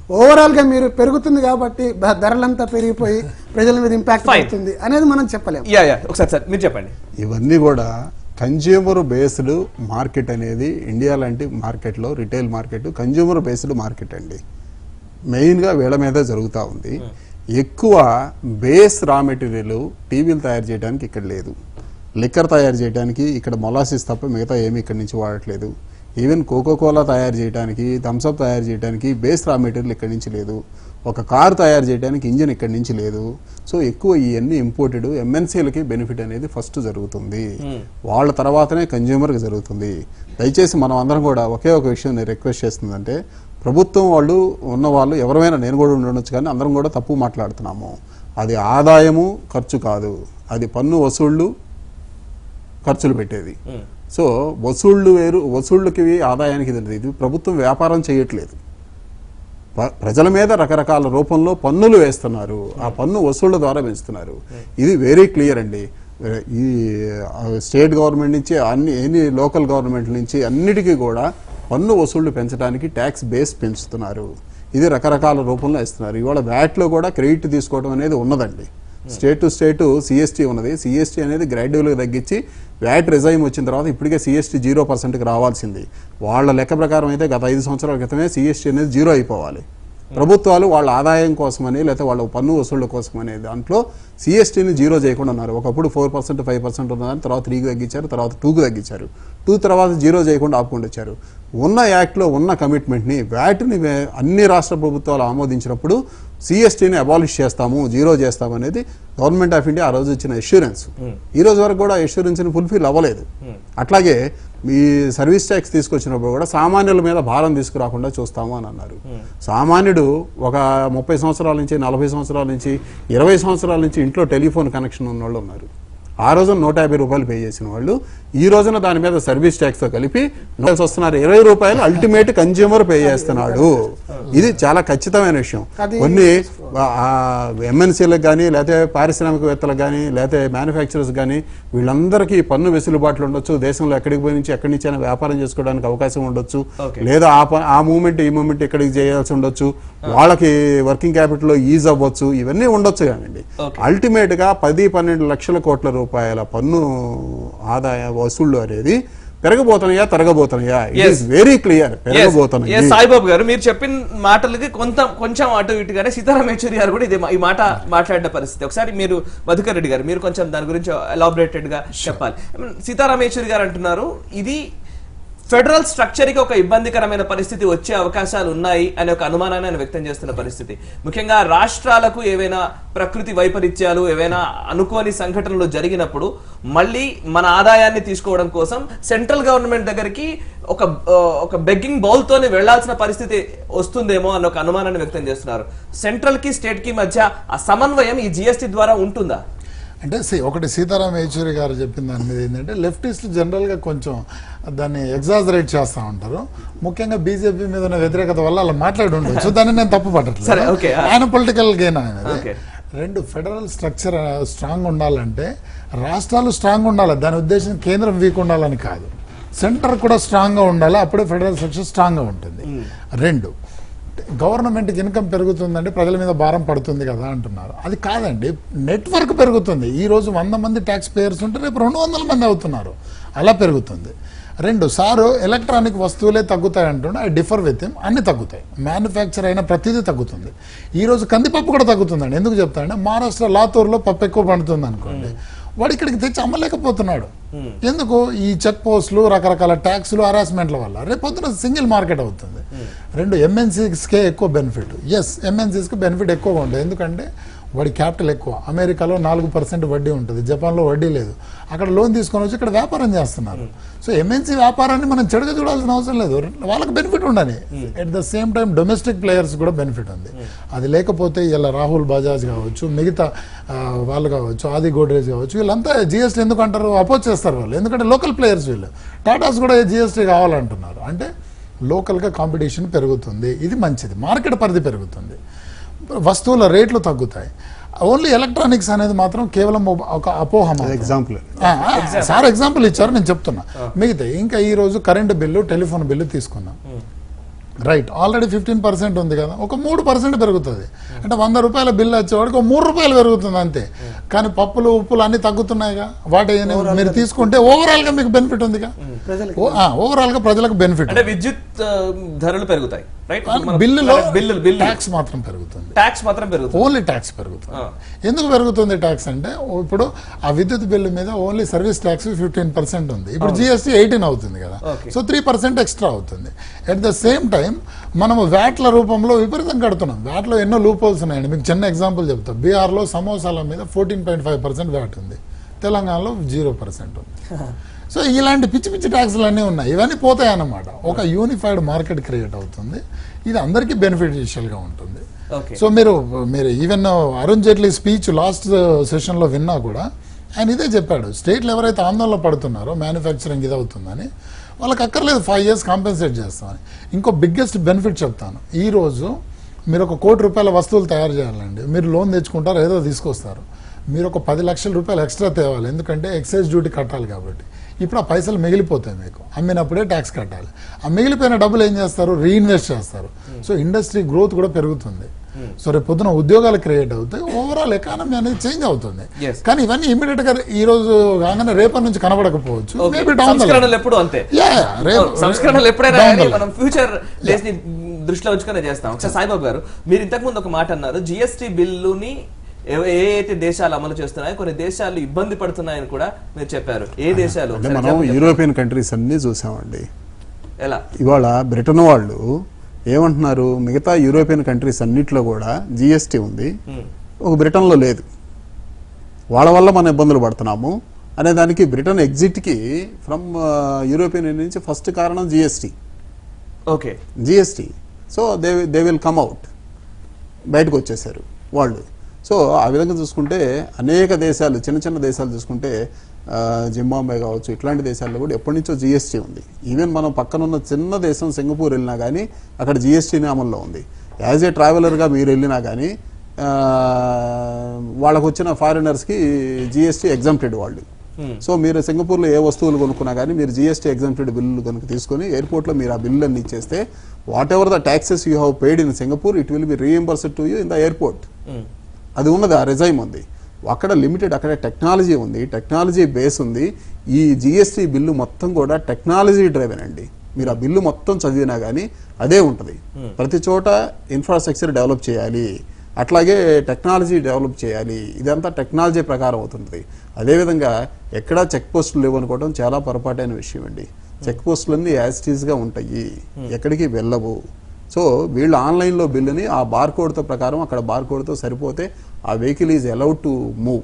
ఓవరాల్ గా మీరు పెరుగుతుంది కాబట్టి బ- ధరలంతా పెరిగిపోయి ప్రజల మీద ఇంపాక్ట్ Fine. అవుతుంది అనేది మనం చెప్పలేము యా యా ఒకసారి సార్ మీరు చెప్పండి ఇవన్నీ కూడా కన్జ్యూమర్ బేస్డ్ మార్కెట్ అనేది ఇండియా లాంటి మార్కెట్లో retail market consumer based market అండి మెయిన్గా వీళ్ళ మీద జరుగుతూ ఉంది ఎక్కువ బేస్ రా మెటీరియల్ టీవీలు తయారు చేయడానికి ఇక్కడ లేదు లిక్కర్ తయారు చేయడానికి ఇక్కడ మొలాసిస్ తప్ప మిగతా ఏమీ ఇక్కడి నుంచి వాడట్లేదు ఈవెన్ కోకో కోలా తయారు చేయడానికి థమ్స్అప్ తయారు చేయడానికి బేస్ రా మెటీరియల్ ఇక్కడి నుంచి లేదు ఒక కారు తయారు చేయడానికి ఇంజిన్ ఇక్కడి నుంచి లేదు సో ఎక్కువ ఇవన్నీ ఇంపోర్టెడ్ ఎంఎన్సీలకి బెనిఫిట్ అనేది ఫస్ట్ జరుగుతుంది వాళ్ళ తర్వాతనే కన్జ్యూమర్కి జరుగుతుంది దయచేసి మనం అందరం కూడా ఒకే ఒక విషయం నేను రిక్వెస్ట్ చేస్తుందంటే ప్రభుత్వం వాళ్ళు ఉన్న వాళ్ళు ఎవరైనా నేను కూడా ఉండొచ్చు కానీ అందరం కూడా తప్పు మాట్లాడుతున్నాము అది ఆదాయము ఖర్చు కాదు అది పన్ను వసూళ్ళు ఖర్చులు పెట్టేది సో వసూళ్ళు వేరు వసూళ్ళకి ఆదాయానికి ఇది లేదు. ఇది ప్రభుత్వం వ్యాపారం చేయట్లేదు ప్ర- ప్రజల మీద రకరకాల రూపంలో పన్నులు వేస్తున్నారు ఆ పన్ను వసూళ్ల ద్వారా పెంచుతున్నారు ఇది వెరీ క్లియర్ అండి ఈ ఆ, స్టేట్ గవర్నమెంట్ నుంచి అన్ని ఎన్ని లోకల్ గవర్నమెంట్ నుంచి అన్నిటికీ కూడా పన్ను వసూళ్లు పెంచడానికి ట్యాక్స్ బేస్ పెంచుతున్నారు ఇది రకరకాల రూపంలో ఇస్తున్నారు ఇవాళ వ్యాట్లో కూడా క్రెడిట్ తీసుకోవడం అనేది ఉన్నదండి స్టేట్ టు స్టేట్ సిఎస్టీ ఉన్నది సిఎస్టీ అనేది గ్రాడ్యువల్గా తగ్గించి వ్యాట్ రిజైమ్ వచ్చిన తర్వాత ఇప్పటికే సిఎస్టీ జీరో పర్సెంట్కి రావాల్సింది వాళ్ళ లెక్క ప్రకారం అయితే గత ఐదు సంవత్సరాల క్రితమే సిఎస్టీ అనేది జీరో అయిపోవాలి ప్రభుత్వాలు వాళ్ళ ఆదాయం కోసమని లేకపోతే వాళ్ళ పన్ను వసూళ్ల కోసమని దాంట్లో సిఎస్టీని జీరో చేయకుండా ఉన్నారు ఒకప్పుడు ఫోర్ పర్సెంట్ ఫైవ్ పర్సెంట్ ఉన్నదాన్ని తర్వాత త్రీకి తగ్గించారు తర్వాత టూకి తగ్గించారు టూ తర్వాత జీరో చేయకుండా ఆపుకుండా వచ్చారు ఉన్న యాక్ట్లో ఉన్న కమిట్మెంట్ని వ్యాట్ని వే- అన్ని రాష్ట్ర ప్రభుత్వాలు ఆమోదించినప్పుడు సిఎస్టీని అబాలిష్ చేస్తాము జీరో చేస్తాము అనేది గవర్నమెంట్ ఆఫ్ ఇండియా ఆ రోజు ఇచ్చిన ఎష్యూరెన్స్ ఈ రోజు వరకు కూడా ఎష్యూరెన్స్ని ఫుల్ఫిల్ అవ్వలేదు అట్లాగే మీ సర్వీస్ ట్యాక్స్ తీసుకొచ్చినప్పుడు కూడా సామాన్యుల మీద భారం తీసుకురాకుండా చూస్తాము అని అన్నారు సామాన్యుడు ఒక ముప్పై సంవత్సరాల నుంచి నలభై సంవత్సరాల నుంచి ఇరవై సంవత్సరాల నుంచి ఇంట్లో టెలిఫోన్ కనెక్షన్ ఉన్న వాళ్ళు ఉన్నారు ఆ రోజున నూట యాభై రూపాయలు పే చేసిన వాళ్ళు ఈ రోజున దాని మీద సర్వీస్ ట్యాక్స్ తో కలిపి నూట వస్తున్నారు ఇరవై రూపాయలు అల్టిమేట్ కన్జ్యూమర్ పే చేస్తున్నాడు ఇది చాలా ఖచ్చితమైన విషయం అది- కొన్ని ఎంఎన్సీలకు కానీ లేకపోతే పారిశ్రామికవేత్తలకు కానీ లేకపోతే మ్యానుఫ్యాక్చరర్స్ కానీ వీళ్ళందరికీ పన్ను వెసులుబాట్లు ఉండొచ్చు దేశంలో ఎక్కడికి పోయి నుంచి ఎక్కడి నుంచి అయినా వ్యాపారం చేసుకోవడానికి అవకాశం ఉండొచ్చు Okay. లేదా ఆ ప- ఆ మూమెంట్ ఈ మూమెంట్ ఇక్కడికి చేయాల్సి ఉండొచ్చు వాళ్ళకి వర్కింగ్ క్యాపిటల్ ఈజ్ అవ్వచ్చు ఇవన్నీ ఉండొచ్చు కానండి Okay. అల్టిమేట్ గా పది పన్నెండు లక్షల కోట్ల రూపాయల పన్ను ఆదాయ వసూళ్లు అనేది పెరగబోతున్నాయా తరగబోతున్నాయా it Yes. Is very clear Yes, పెరగబోతున్నాయి yes, సాయిబాబు గారు మీరు చెప్పిన మాటలకి కొంత కొంచెం అటు ఇటుగానే సీతారాం యేచూరి గారు కూడా ఇది ఈ మాట మాట్లాడిన పరిస్థితి ఒకసారి మీరు మధుకర్ రెడ్డి గారు మీరు కొంచెం దాని గురించి ఎలాబరేటెడ్ గా చెప్పాలి I mean, సీతారాం యేచూరి గారు అంటున్నారు ఇది ఫెడరల్ స్ట్రక్చర్ కి ఒక ఇబ్బందికరమైన పరిస్థితి వచ్చే అవకాశాలు ఉన్నాయి అనే ఒక అనుమానాన్ని ఆయన వ్యక్తం చేస్తున్న పరిస్థితి ముఖ్యంగా రాష్ట్రాలకు ఏవైనా ప్రకృతి వైపరీత్యాలు ఏవైనా అనుకోని సంఘటనలు జరిగినప్పుడు మళ్ళీ మన ఆదాయాన్ని తీసుకోవడం కోసం సెంట్రల్ గవర్నమెంట్ దగ్గరికి ఒక ఆ, ఒక బెగ్గింగ్ బౌల్ తోనే వెళ్లాల్సిన పరిస్థితి వస్తుందేమో అన్న ఒక అనుమానాన్ని వ్యక్తం చేస్తున్నారు సెంట్రల్ కి స్టేట్ కి మధ్య ఆ సమన్వయం ఈ జిఎస్టి ద్వారా ఉంటుందా అంటే సి- ఒకటి సీతారాం యేచూరి గారు చెప్పిన దాని మీద ఏంటంటే లెఫ్టిస్ట్ జనరల్గా కొంచెం దాన్ని ఎగ్జాజరేట్ చేస్తూ ఉంటారు ముఖ్యంగా బీజేపీ మీద ఉన్న వ్యతిరేకత వల్ల అలా మాట్లాడి ఉండొచ్చు దాన్ని నేను తప్పు సరే, పట్టట్లేదు okay. ఆయన పొలిటికల్ గెయిన్ అనేది Okay. రెండు ఫెడరల్ స్ట్రక్చర్ స్ట్రాంగ్ ఉండాలంటే రాష్ట్రాలు స్ట్రాంగ్ ఉండాలి దాని ఉద్దేశం కేంద్రం వీక్ ఉండాలని కాదు సెంటర్ కూడా స్ట్రాంగ్గా ఉండాలి అప్పుడే ఫెడరల్ స్ట్రక్చర్ స్ట్రాంగ్గా ఉంటుంది రెండు గవర్నమెంట్కి ఇన్కమ్ పెరుగుతుందంటే ప్రజల మీద భారం పడుతుంది కదా అంటున్నారు అది కాదండి నెట్వర్క్ పెరుగుతుంది ఈ రోజు వంద మంది ట్యాక్స్ పేయర్స్ ఉంటే రేపు రెండు వందల మంది అవుతున్నారు అలా పెరుగుతుంది రెండు సారు ఎలక్ట్రానిక్ వస్తువులే తగ్గుతాయి అంటుండే ఐ డిఫర్ విత్ హిమ్ అన్ని తగ్గుతాయి మ్యానుఫ్యాక్చర్ అయిన ప్రతిదీ తగ్గుతుంది ఈ రోజు కందిపప్పు కూడా తగ్గుతుందండి ఎందుకు చెప్తానంటే మహారాష్ట్ర లాతూర్లో పప్పు ఎక్కువ పండుతుంది అనుకోండి వాడు ఇక్కడికి తెచ్చి అమ్మలేకపోతున్నాడు ఎందుకు ఈ చెక్ పోస్టులు రకరకాల ట్యాక్స్లు హరాస్మెంట్ల వల్ల రేపు పొద్దున సింగిల్ మార్కెట్ అవుతుంది రెండు ఎంఎన్సీస్కే ఎక్కువ బెనిఫిట్ ఎస్ ఎంఎన్సీస్కి బెనిఫిట్ ఎక్కువగా ఉంటుంది ఎందుకంటే వాడి క్యాపిటల్ ఎక్కువ అమెరికాలో నాలుగు పర్సెంట్ వడ్డీ ఉంటుంది జపాన్లో వడ్డీ లేదు అక్కడ లోన్ తీసుకొని వచ్చి ఇక్కడ వ్యాపారం చేస్తున్నారు సో ఎంఎన్సీ వ్యాపారాన్ని మనం చెడుగా చూడాల్సిన అవసరం లేదు వాళ్ళకి బెనిఫిట్ ఉండాలి at the same time domestic players కూడా బెనిఫిట్ ఉంది అది లేకపోతే ఇలా రాహుల్ బజాజ్ కావచ్చు మిగతా ఆ, వాళ్ళు కావచ్చు ఆది గోడ్రేజ్ కావచ్చు వీళ్ళంతా జిఎస్టీ ఎందుకు అంటారు అపోజ్ చేస్తారు వాళ్ళు ఎందుకంటే లోకల్ ప్లేయర్స్ వీళ్ళు టాటాస్ కూడా జిఎస్టీ కావాలంటున్నారు అంటే లోకల్గా కాంపిటీషన్ పెరుగుతుంది ఇది మంచిది మార్కెట్ పరిధి పెరుగుతుంది వస్తువుల రేట్లు తగ్గుతాయి ఓన్లీ ఎలక్ట్రానిక్స్ అనేది మాత్రం కేవలం ఒక- ఒక అపోహ మాత్రమే. ఎగ్జాంపుల్ ఆ, ఆ, సార్ ఎగ్జాంపుల్ ఇచ్చారు నేను చెప్తున్నా మిగతా ఇంకా ఈ రోజు కరెంటు బిల్లు టెలిఫోన్ బిల్లు తీసుకున్నాం రైట్ ఆల్రెడీ ఫిఫ్టీన్ పర్సెంట్ ఉంది కదా ఒక మూడు పర్సెంట్ పెరుగుతుంది అంటే వంద రూపాయల బిల్లు వచ్చేవాడికి ఒక మూడు రూపాయలు పెరుగుతుంది అంతే కానీ పప్పులు ఉప్పులు అన్ని తగ్గుతున్నాయిగా వాటి మీరు తీసుకుంటే ఓవరాల్ గా మీకు బెనిఫిట్ ఉందిగా ఓవరాల్ గా ప్రజలకు బెనిఫిట్ అంటే విద్యుత్ ఆ, ధరలు పెరుగుతాయి రైట్ బిల్లులో బిల్లులు బిల్లు ట్యాక్స్ మాత్రం పెరుగుతుంది ట్యాక్స్ మాత్రం పెరుగుతుంది ఓన్లీ ట్యాక్స్ పెరుగుతుంది ఎందుకు పెరుగుతుంది ట్యాక్స్ అంటే ఓ ఇప్పుడు ఆ విద్యుత్ బిల్లు మీద only service tax fifteen percent ఉంది ఇప్పుడు జిఎస్టీ ఎయిటీన్ అవుతుంది కదా Okay. So three percent extra అవుతుంది అట్ ద సేమ్ టైం మనము వ్యాట్ల రూపంలో విపరీతం కడుతున్నాం వ్యాట్లో ఎన్నో లూప్ హోల్స్ ఉన్నాయండి మీకు చిన్న ఎగ్జాంపుల్ చెప్తా బీహార్లో సమోసాల మీద fourteen point five percent VAT ఉంది తెలంగాణలో జీరో పర్సెంట్ ఉంది సో ఇలాంటి పిచ్చి పిచ్చి ట్యాక్స్లు అన్నీ ఉన్నాయి ఇవన్నీ పోతాయి అన్నమాట ఒక యూనిఫైడ్ మార్కెట్ క్రియేట్ అవుతుంది ఇది అందరికీ బెనిఫిషియల్గా ఉంటుంది ఓకే సో మీరు మీరు even Arun Jaitley speech last సెషన్లో విన్నా కూడా ఆయన ఇదే చెప్పాడు స్టేట్లు ఎవరైతే ఆందోళన పడుతున్నారో మ్యానుఫ్యాక్చరింగ్ ఇది అవుతుందని వాళ్ళకి అక్కర్లేదు ఫైవ్ ఇయర్స్ కాంపెన్సేట్ చేస్తామని ఇంకో బిగ్గెస్ట్ బెనిఫిట్ చెప్తాను ఈ రోజు మీరు ఒక కోటి రూపాయల వస్తువులు తయారు చేయాలండి మీరు లోన్ తెచ్చుకుంటారు ఏదో తీసుకొస్తారు మీరు ఒక పది లక్షల రూపాయలు ఎక్స్ట్రా తేవాలి ఎందుకంటే ఎక్సైజ్ డ్యూటీ కట్టాలి కాబట్టి ఇప్పుడు ఆ పైసలు మిగిలిపోతాయి మీకు అమ్మినప్పుడే ట్యాక్స్ కట్టాలి ఆ మిగిలిపోయిన డబ్బులు ఏం చేస్తారు రీఇన్వెస్ట్ చేస్తారు సో ఇండస్ట్రీ గ్రోత్ కూడా పెరుగుతుంది సో రేపు పొద్దున ఉద్యోగాలు క్రియేట్ అవుతాయి ఓవరాల్ ఎకానమీ అనేది చేంజ్ అవుతుంది Yes. కానీ ఇవన్నీ ఇమీడియట్ గా ఈ రోజు కాగానే రేపటి నుంచి కనబడకపోవచ్చు okay. Maybe down the line. సంస్కరణలు ఎప్పుడు అంతే Yeah, yeah. రేపు- సంస్కరణలు ఎప్పుడైనా down the కానీ line. మనం ఫ్యూచర్ డేస్ ని దృష్టిలో ఉంచుకునే చేస్తాం ఒకసారి సాయిబాబు గారు మీరు ఇంతకు ముందు ఒక మాట అన్నారు జిఎస్టీ బిల్లుని ఏ- ఏ అయితే దేశాలు అమలు చేస్తున్నాయో కొన్ని దేశాలు ఇబ్బంది పడుతున్నాయని కూడా మీరు చెప్పారు ఏ దేశాలు అంటే ఒకసారి మనం example చెప్పండి. యూరోపియన్ కంట్రీస్ అన్నీ చూసామండి ఎలా ఇవాళ బ్రిటన్ వాళ్ళు ఏమంటున్నారు మిగతా యూరోపియన్ కంట్రీస్ అన్నిట్లో కూడా జిఎస్టీ ఉంది ఒక బ్రిటన్లో లేదు వాళ్ళ వల్ల మనం ఇబ్బందులు పడుతున్నాము అనే దానికి బ్రిటన్ ఎగ్జిట్కి ఫ్రమ్ యూరోపియన్ యూనియన్ నుంచి ఫస్ట్ కారణం GST okay GST so they they will come out బయటకు వచ్చేసారు వాళ్ళు సో ఆ విధంగా చూసుకుంటే అనేక దేశాలు చిన్న చిన్న దేశాలు చూసుకుంటే ఆ, జింబాబే కావచ్చు ఇట్లాంటి దేశాల్లో కూడా ఎప్పటి నుంచో జిఎస్టీ ఉంది ఈవెన్ మనం పక్కన ఉన్న చిన్న దేశం సింగపూర్ వెళ్ళినా కానీ అక్కడ జిఎస్టీనే అమల్లో ఉంది యాజ్ ఏ ట్రావెలర్గా మీరు వెళ్ళినా కానీ ఆ, వాళ్ళకు వచ్చిన ఫారినర్స్కి జిఎస్టీ ఎగ్జామ్టెడ్ వాళ్ళు సో మీరు సింగపూర్లో ఏ వస్తువులు కొనుక్కున్నా కానీ మీరు జిఎస్టీ ఎగ్జామ్టెడ్ బిల్లులు కనుక తీసుకొని ఎయిర్పోర్ట్లో మీరు ఆ బిల్లు అన్ని ఇచ్చేస్తే whatever the taxes you have paid in Singapore it will be reimbursed to you in the airport అది ఉన్నది ఆ రిజైమ్ ఉంది అక్కడ లిమిటెడ్ అక్కడ టెక్నాలజీ ఉంది టెక్నాలజీ బేస్ ఉంది ఈ జిఎస్టీ బిల్లు మొత్తం కూడా టెక్నాలజీ డ్రైవెన్ అండి మీరు ఆ బిల్లు మొత్తం చదివినా కానీ అదే ఉంటుంది ప్రతి చోట ఇన్ఫ్రాస్ట్రక్చర్ డెవలప్ చేయాలి అట్లాగే టెక్నాలజీ డెవలప్ చేయాలి ఇదంతా టెక్నాలజీ ప్రకారం అవుతుంది అదేవిధంగా ఎక్కడా చెక్ పోస్టులు లేవు అనుకోవడం చాలా పొరపాటైన విషయం అండి చెక్ పోస్టులన్నీ యాజ్ గా ఉంటాయి ఎక్కడికి వెళ్ళవు సో వీళ్ళు ఆన్లైన్లో బిల్లుని ఆ బార్ కోడ్తో ప్రకారం అక్కడ బార్ కోడ్తో సరిపోతే ఆ vehicle is allowed to move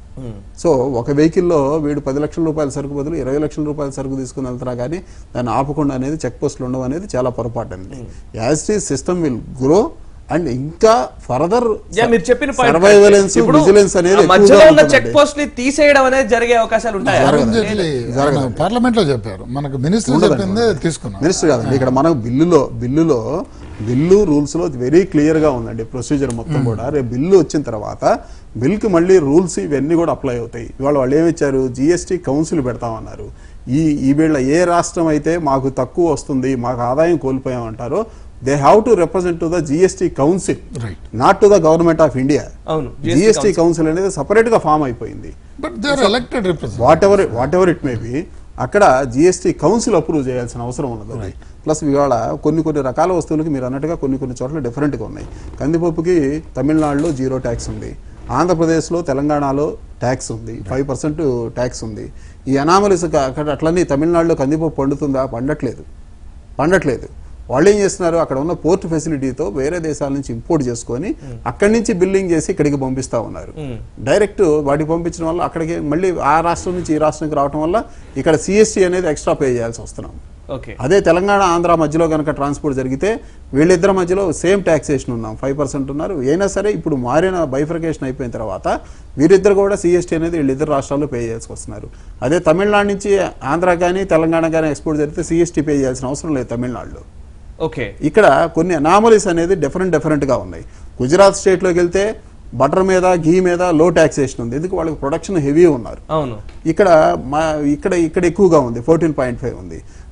so ఒక వెహికల్లో వీడు పది లక్షల రూపాయల సరుకు బదులు ఇరవై లక్షల రూపాయల సరుకు తీసుకుని వెళ్తారా కానీ దాన్ని ఆపకుండా అనేది చెక్ పోస్టులు ఉండవు అనేది చాలా పొరపాటు అండి as the system will grow and ఇంకా ఫర్దర్ యా, మీరు చెప్పిన point సర్వైవలెన్స్ ఇప్పుడు విజిలెన్స్ అనేది ఆ మధ్యలో ఎక్కువగా ఉన్న చెక్ ఉంటుందండి. పోస్ట్ ని తీసేయడం అనేది జరిగే అవకాశాలు ఉంటాయా అరుణ్ జైట్లీ పార్లమెంట్ లో చెప్పారు మనకు మినిస్టర్ చెప్పిందే తీసుకున్నాం మినిస్టర్ కాదండి ఇక్కడ మనకు బిల్లులో బిల్లులో బిల్లు రూల్స్ లో వెరీ క్లియర్ గా ఉందండి ప్రొసీజర్ మొత్తం కూడా రేపు బిల్లు వచ్చిన తర్వాత బిల్ కి మళ్ళీ రూల్స్ ఇవన్నీ కూడా అప్లై అవుతాయి ఇవాళ వాళ్ళు ఏమిచ్చారు జిఎస్టీ కౌన్సిల్ పెడతామన్నారు ఈ ఈ వీళ్ళ ఏ రాష్ట్రం అయితే మాకు తక్కువ వస్తుంది మాకు ఆదాయం కోల్పోయామంటారో they have to represent to the GST council Right. Not to the government of India అవును, GST జిఎస్టీ కౌన్సిల్ అనేది సపరేట్ గా ఫామ్ అయిపోయింది but they are elected represent whatever whatever it may be అక్కడ GST council approve చేయాల్సిన అవసరం ఉన్నది plus ఇవాళ కొన్ని కొన్ని రకాల వస్తువులకి మీరు అన్నట్టుగా కొన్ని కొన్ని చోట్ల డిఫరెంట్గా ఉన్నాయి కందిపప్పుకి తమిళనాడులో జీరో ట్యాక్స్ ఉంది ఆంధ్రప్రదేశ్లో తెలంగాణలో ట్యాక్స్ ఉంది ఫైవ్ పర్సెంట్ ట్యాక్స్ ఉంది ఈ అనామలీస్ అక్కడ అట్లనే తమిళనాడులో కందిపప్పు పండుతుందా పండట్లేదు పండట్లేదు వాళ్ళు ఏం చేస్తున్నారు అక్కడ ఉన్న పోర్ట్ ఫెసిలిటీతో వేరే దేశాల నుంచి ఇంపోర్ట్ చేసుకొని అక్కడి నుంచి బిల్లింగ్ చేసి ఇక్కడికి పంపిస్తా ఉన్నారు డైరెక్ట్ వాటికి పంపించడం వల్ల అక్కడికి మళ్ళీ ఆ రాష్ట్రం నుంచి ఈ రాష్ట్రానికి రావడం వల్ల ఇక్కడ సిఎస్టీ అనేది ఎక్స్ట్రా పే చేయాల్సి వస్తున్నాం ఓకే అదే తెలంగాణ ఆంధ్ర మధ్యలో కనుక ట్రాన్స్పోర్ట్ జరిగితే వీళ్ళిద్దరి మధ్యలో సేమ్ ట్యాక్సేషన్ ఉన్నాం ఫైవ్ పర్సెంట్ ఉన్నారు అయినా సరే ఇప్పుడు మారిన బైఫర్కేషన్ అయిపోయిన తర్వాత వీరిద్దరు కూడా సిఎస్టీ అనేది వీళ్ళిద్దరు రాష్ట్రాల్లో పే చేయాల్సి వస్తున్నారు అదే తమిళనాడు నుంచి ఆంధ్ర కానీ తెలంగాణ కానీ ఎక్స్పోర్ట్ జరిగితే సిఎస్టీ పే చేయాల్సిన అవసరం లేదు తమిళనాడులో ఓకే ఇక్కడ కొన్ని అనామలీస్ అనేది డిఫరెంట్ డిఫరెంట్గా ఉన్నాయి గుజరాత్ స్టేట్లోకి వెళ్తే బటర్ మీద ఘీ మీద లో ట్యాక్సేషన్ ఉంది ఎందుకు వాళ్ళకి ప్రొడక్షన్ హెవీ ఉన్నారు అవును ఇక్కడ మా ఇక్కడ ఇక్కడ ఎక్కువగా ఉంది ఫోర్టీన్ పాయింట్ ఫైవ్ ఉంది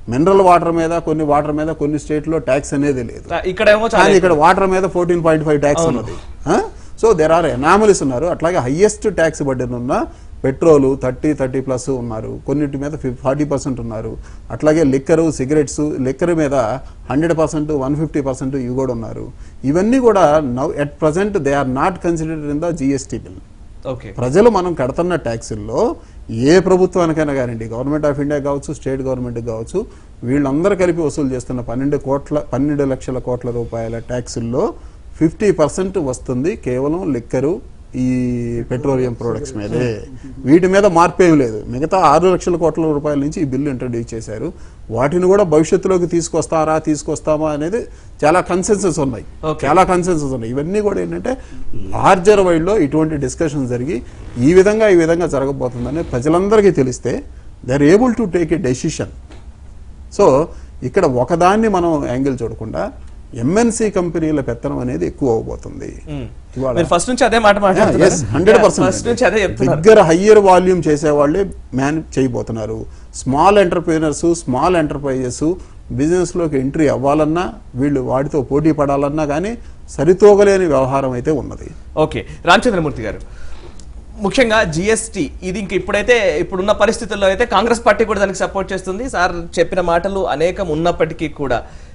మినరల్ వాటర్ మీద కొన్ని వాటర్ మీద కొన్ని స్టేట్లో ట్యాక్స్ అనేది లేదు ఇక్కడేమో చాలా కానీ ఇక్కడ వాటర్ మీద ఫోర్టీన్ పాయింట్ ఫైవ్ ట్యాక్స్ ఉన్నది సో దెర్ ఆర్ ఎనామలీస్ ఉన్నారు అట్లాగే హైయెస్ట్ ట్యాక్స్ బడ్డెన్ ఉన్న పెట్రోలు థర్టీ థర్టీ ప్లస్ ఉన్నారు కొన్నిటి మీద ఫార్టీ పర్సెంట్ ఉన్నారు అట్లాగే లిక్కరు సిగరెట్స్ లిక్కర్ మీద hundred percent one fifty percent ఇవి కూడా ఉన్నారు ఇవన్నీ కూడా now at present they are not considered in the GST bill okay ప్రజలు మనం కడుతున్న ట్యాక్సుల్లో ఏ ప్రభుత్వానికైనా కానివ్వండి గవర్నమెంట్ ఆఫ్ ఇండియా కావచ్చు స్టేట్ గవర్నమెంట్ కావచ్చు వీళ్ళందరూ కలిపి వసూలు చేస్తున్న పన్నెండు కోట్ల పన్నెండు లక్షల కోట్ల రూపాయల ట్యాక్సుల్లో ఫిఫ్టీ పర్సెంట్ వస్తుంది కేవలం లిక్కరు ఈ పెట్రోలియం ప్రొడక్ట్స్ మీదే వీటి మీద మార్పు ఏం లేదు మిగతా ఆరు లక్షల కోట్ల రూపాయల నుంచి ఈ బిల్లు ఇంట్రడ్యూస్ చేశారు వాటిని కూడా భవిష్యత్తులోకి తీసుకొస్తారా తీసుకొస్తామా అనేది చాలా కన్సెన్సెస్ ఉన్నాయి Okay. చాలా కన్సెన్సెస్ ఉన్నాయి ఇవన్నీ కూడా ఏంటంటే లార్జర్ వైడ్లో ఇటువంటి డిస్కషన్ జరిగి ఈ విధంగా ఈ విధంగా జరగబోతుందని ప్రజలందరికీ తెలిస్తే they are able to take a decision so ఇక్కడ ఒకదాన్ని మనం యాంగిల్ చూడకుండా ఎంఎన్సి కంపెనీల పెత్తనం అనేది ఎక్కువ అవబోతుంది ఇవాళ మీరు ఫస్ట్ నుంచి అదే మాట హండ్రెడ్ ఫస్ట్ నుంచి అదే చెప్తున్నారు దగ్గర హయ్యర్ వాల్యూమ్ చేసే వాళ్ళే మ్యాన్ చేయబోతున్నారు small entrepreneurs small enterprises business లోకి ఎంట్రీ అవ్వాలన్నా వీళ్ళు వాటితో పోటీ పడాలన్నా కానీ సరితూగలేని వ్యవహారం అయితే ఉన్నది ఓకే రామచంద్రమూర్తి గారు ముఖ్యంగా జిఎస్టీ ఇది ఇంక ఇప్పుడైతే ఇప్పుడున్న పరిస్థితుల్లో అయితే కాంగ్రెస్ పార్టీ కూడా దానికి సపోర్ట్ చేస్తుంది సార్ చెప్పిన మాటలు అనేకం ఉన్నప్పటికీ కూడా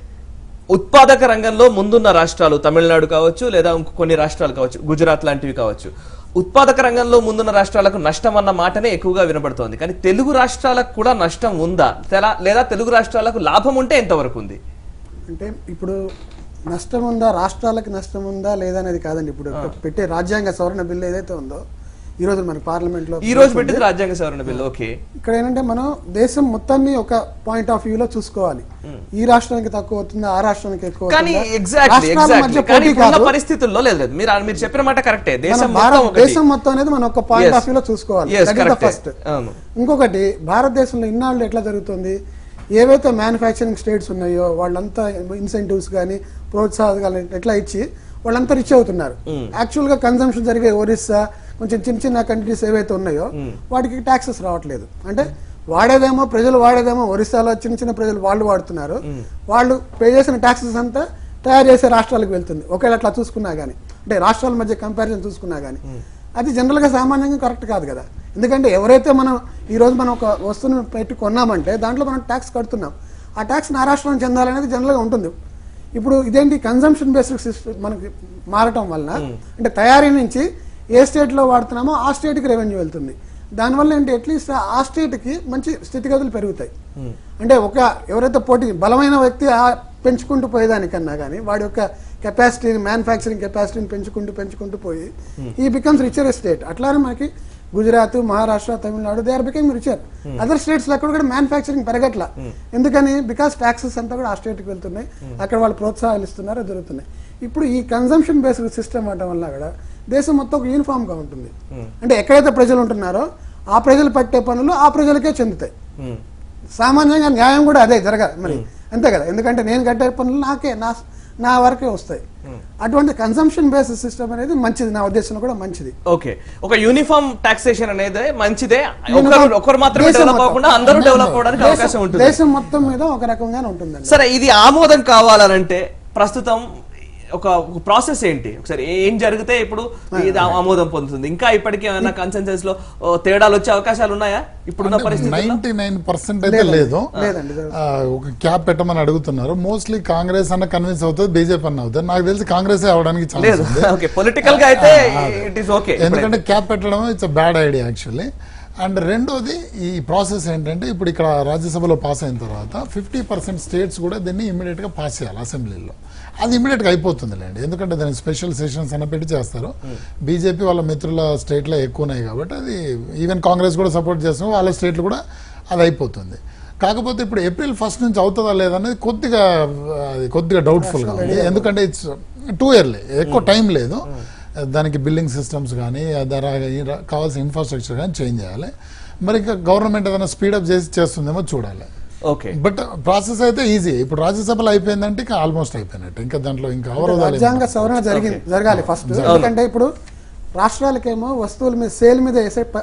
ఉత్పాదక రంగంలో ముందున్న రాష్ట్రాలు తమిళనాడు కావచ్చు లేదా ఇంకో కొన్ని రాష్ట్రాలు కావచ్చు గుజరాత్ లాంటివి కావచ్చు ఉత్పాదక రంగంలో ముందున్న రాష్ట్రాలకు నష్టం అన్న మాటనే ఎక్కువగా వినబడుతోంది కానీ తెలుగు రాష్ట్రాలకు కూడా నష్టం ఉందా తెలా- లేదా తెలుగు రాష్ట్రాలకు లాభం ఉంటే ఎంతవరకు ఉంది అంటే ఇప్పుడు నష్టం ఉందా రాష్ట్రాలకు నష్టం ఉందా లేదా అనేది కాదండి ఇప్పుడు పెట్టే రాజ్యాంగ సవరణ బిల్లు ఏదైతే ఉందో ఈ రోజు మన పార్లమెంట్ లో ఈ రోజు పెట్టింది రాజ్యాంగ సవరణ బిల్లు ఓకే ఇక్కడ ఏంటంటే మనం దేశం మొత్తాన్ని ఒక పాయింట్ ఆఫ్ వ్యూలో చూసుకోవాలి ఈ రాష్ట్రానికి తక్కువ అవుతుందా ఆ రాష్ట్రానికి ఎక్కువ కానీ అవుతుందా? ఎగ్జాక్ట్లీ రాష్ట్రాల ఎగ్జాక్ట్లీ మధ్య కానీ పోటీ ఇప్పుడున్న కాదు. పరిస్థితుల్లో లేదు లేదు మీరు మీరు చెప్పిన మాట కరెక్టే మన దేశం భారత- మొత్తం ఒకటి. దేశం మొత్తం అనేది మనం ఒక పాయింట్ Yes. ఆఫ్ వ్యూలో చూసుకోవాలి Yes, That is the correct. first. అవును. ఇంకొకటి భారతదేశంలో ఇన్నాళ్ళు ఎట్లా జరుగుతుంది ఏవైతే మ్యానుఫ్యాక్చరింగ్ స్టేట్స్ ఉన్నాయో వాళ్ళంతా ఇన్సెంటివ్స్ కానీ ప్రోత్సాహకాలు ఎట్లా ఇచ్చి వాళ్ళంతా రిచ్ అవుతున్నారు యాక్చువల్ గా కన్సంప్షన్ జరిగే ఒరిస్సా కొంచెం చిన్న చిన్న కంట్రీస్ ఏవైతే ఉన్నాయో వాటికి ట్యాక్సెస్ రావట్లేదు అంటే వాడేదేమో ప్రజలు వాడేదేమో ఒరిస్సాలో చిన్న చిన్న ప్రజలు వాళ్ళు వాడుతున్నారు వాళ్ళు పే చేసిన ట్యాక్సెస్ అంతా తయారు చేసే రాష్ట్రాలకు వెళ్తుంది ఒకవేళ అట్లా చూసుకున్నా గానీ అంటే రాష్ట్రాల మధ్య కంపారిజన్ చూసుకున్నా గానీ అది జనరల్ గా సామాన్యంగా కరెక్ట్ కాదు కదా ఎందుకంటే ఎవరైతే మనం ఈ రోజు మనం ఒక వస్తువుని పెట్టి కొన్నామంటే దాంట్లో మనం ట్యాక్స్ కడుతున్నాం ఆ ట్యాక్స్ నా రాష్ట్రం చెందాలనేది జనరల్ గా ఉంటుంది ఇప్పుడు ఇదేంటి కన్సంప్షన్ బేస్డ్ సిస్టమ్ మనకి మారటం వలన అంటే తయారీ నుంచి ఏ స్టేట్ లో వాడుతున్నామో ఆ స్టేట్ కి రెవెన్యూ వెళ్తుంది దానివల్ల ఏంటి అట్లీస్ట్ ఆ స్టేట్ కి మంచి స్థితిగతులు పెరుగుతాయి అంటే ఒక ఎవరైతే పోటీ బలమైన వ్యక్తి ఆ పెంచుకుంటూ పోయేదానికన్నా కానీ వాడి యొక్క కెపాసిటీని మ్యానుఫ్యాక్చరింగ్ కెపాసిటీని పెంచుకుంటూ పెంచుకుంటూ పోయి ఈ బికమ్స్ రిచర్ స్టేట్ అట్లానే మనకి Gujarat Maharashtra Tamil Nadu they are become richer other states లో అక్కడ కూడా మ్యానుఫ్యాక్చరింగ్ పెరగట్ల ఎందుకని బికాస్ ట్యాక్సెస్ అంతా కూడా ఆ స్టేట్ కి వెళ్తున్నాయి అక్కడ వాళ్ళు ప్రోత్సాహాలు ఇస్తున్నారు అది జరుగుతున్నాయి ఇప్పుడు ఈ కన్సంప్షన్ బేస్డ్ సిస్టమ్ అవడం వల్ల కూడా దేశం మొత్తం ఒక యూనిఫామ్ గా ఉంటుంది అంటే ఎక్కడైతే ప్రజలు ఉంటున్నారో ఆ ప్రజలు పట్టే పనులు ఆ ప్రజలకే చెందుతాయి ఉమ్. సామాన్యంగా న్యాయం కూడా అదే జరగాలి మరి అంతే కదా ఎందుకంటే నేను కట్టే పనులు నాకే నా నా వరకే వస్తాయి అటువంటి కన్సంప్షన్ బేస్డ్ సిస్టమ్ అనేది మంచిది నా ఉద్దేశంలో కూడా మంచిది ఓకే ఒక యూనిఫామ్ టాక్సేషన్ అనేది మంచిదే Uniform- ఒకరు ఒకరు మాత్రమే దేశం డెవలప్ మొత్తం. అవ్వకుండా అందరూ డెవలప్ అవ్వడానికి అవకాశం దేశం- ఉంటుంది దేశం మొత్తం మీద ఒక రకంగానే ఉంటుందండి సరే ఇది ఆమోదం కావాలనంటే ప్రస్తుతం ఒక ప్రాసెస్ ఏంటి ఒకసారి ఏం జరిగితే ఇప్పుడు ఇది ఆ- ఆమోదం పొందుతుంది ఇంకా ఇప్పటికీ ఏమైనా కన్సెన్సెస్ లో ఓ, తేడాలు వచ్చే అవకాశాలు ఉన్నాయా ఇప్పుడున్న పరిస్థితుల్లో నైన్టీ నైన్ పర్సెంట్ అయితే లేదు లేదండి ఆ, ఒక క్యాప్ పెట్టమని అడుగుతున్నారు మోస్ట్లీ కాంగ్రెస్ అన్న కన్విన్స్ అవుతుంది బీజేపీ అన్న అవుతుంది నాకు తెలిసి కాంగ్రెస్ అవడానికి ఛాన్స్ లేదు ఉంది ఓకే పొలిటికల్ గా అయితే ఇట్ ఈస్ ఓకే ఎందుకంటే క్యాప్ పెట్టడం it's bad idea actually and రెండోది ఈ ప్రాసెస్ ఏంటంటే ఇప్పుడు ఇక్కడ రాజ్యసభలో పాస్ అయిన తర్వాత ఫిఫ్టీ పర్సెంట్ స్టేట్స్ కూడా దీన్ని ఇమీడియట్ గా పాస్ చేయాలి అసెంబ్లీలో అది ఇమీడియట్ గా అయిపోతుందిలేండి ఎందుకంటే దానికి స్పెషల్ సెషన్స్ అన్న పెట్టి చేస్తారు బీజేపీ వాళ్ళ మిత్రుల స్టేట్ లో ఎక్కువ ఉన్నాయి కాబట్టి అది ఈవెన్ కాంగ్రెస్ కూడా సపోర్ట్ చేస్తున్నారు వాళ్ళ స్టేట్లు కూడా అది అయిపోతుంది కాకపోతే ఇప్పుడు ఏప్రిల్ ఫస్ట్ నుంచి అవుతుందా లేదా అనేది కొద్దిగా అది కొద్దిగా డౌట్ఫుల్గా ఉంది ఎందుకంటే ఇట్స్ టూ ఇయర్లీ ఎక్కువ టైం లేదు దానికి బిల్డింగ్ సిస్టమ్స్ కానీ ధర కావాల్సిన ఇన్ఫ్రాస్ట్రక్చర్ కానీ చేంజ్ చేయాలి మరి ఇంకా గవర్నమెంట్ ఏదైనా స్పీడప్ చేసి చేస్తుందేమో చూడాలి ఓకే బట్ ప్రాసెస్ అయితే ఈజీ ఇప్పుడు రాజ్యసభలో అయిపోయిందంటే ఇంకా ఆల్మోస్ట్ అయిపోయినట్టు ఇంకా దాంట్లో ఇంకా అవరోధాలు ఏం రాజ్యాంగ సవరణ జరిగింది జరగాలి ఫస్ట్ ఎందుకంటే ఇప్పుడు రాష్ట్రాలకేమో వస్తువుల మీద సేల్ మీద వేసే ప-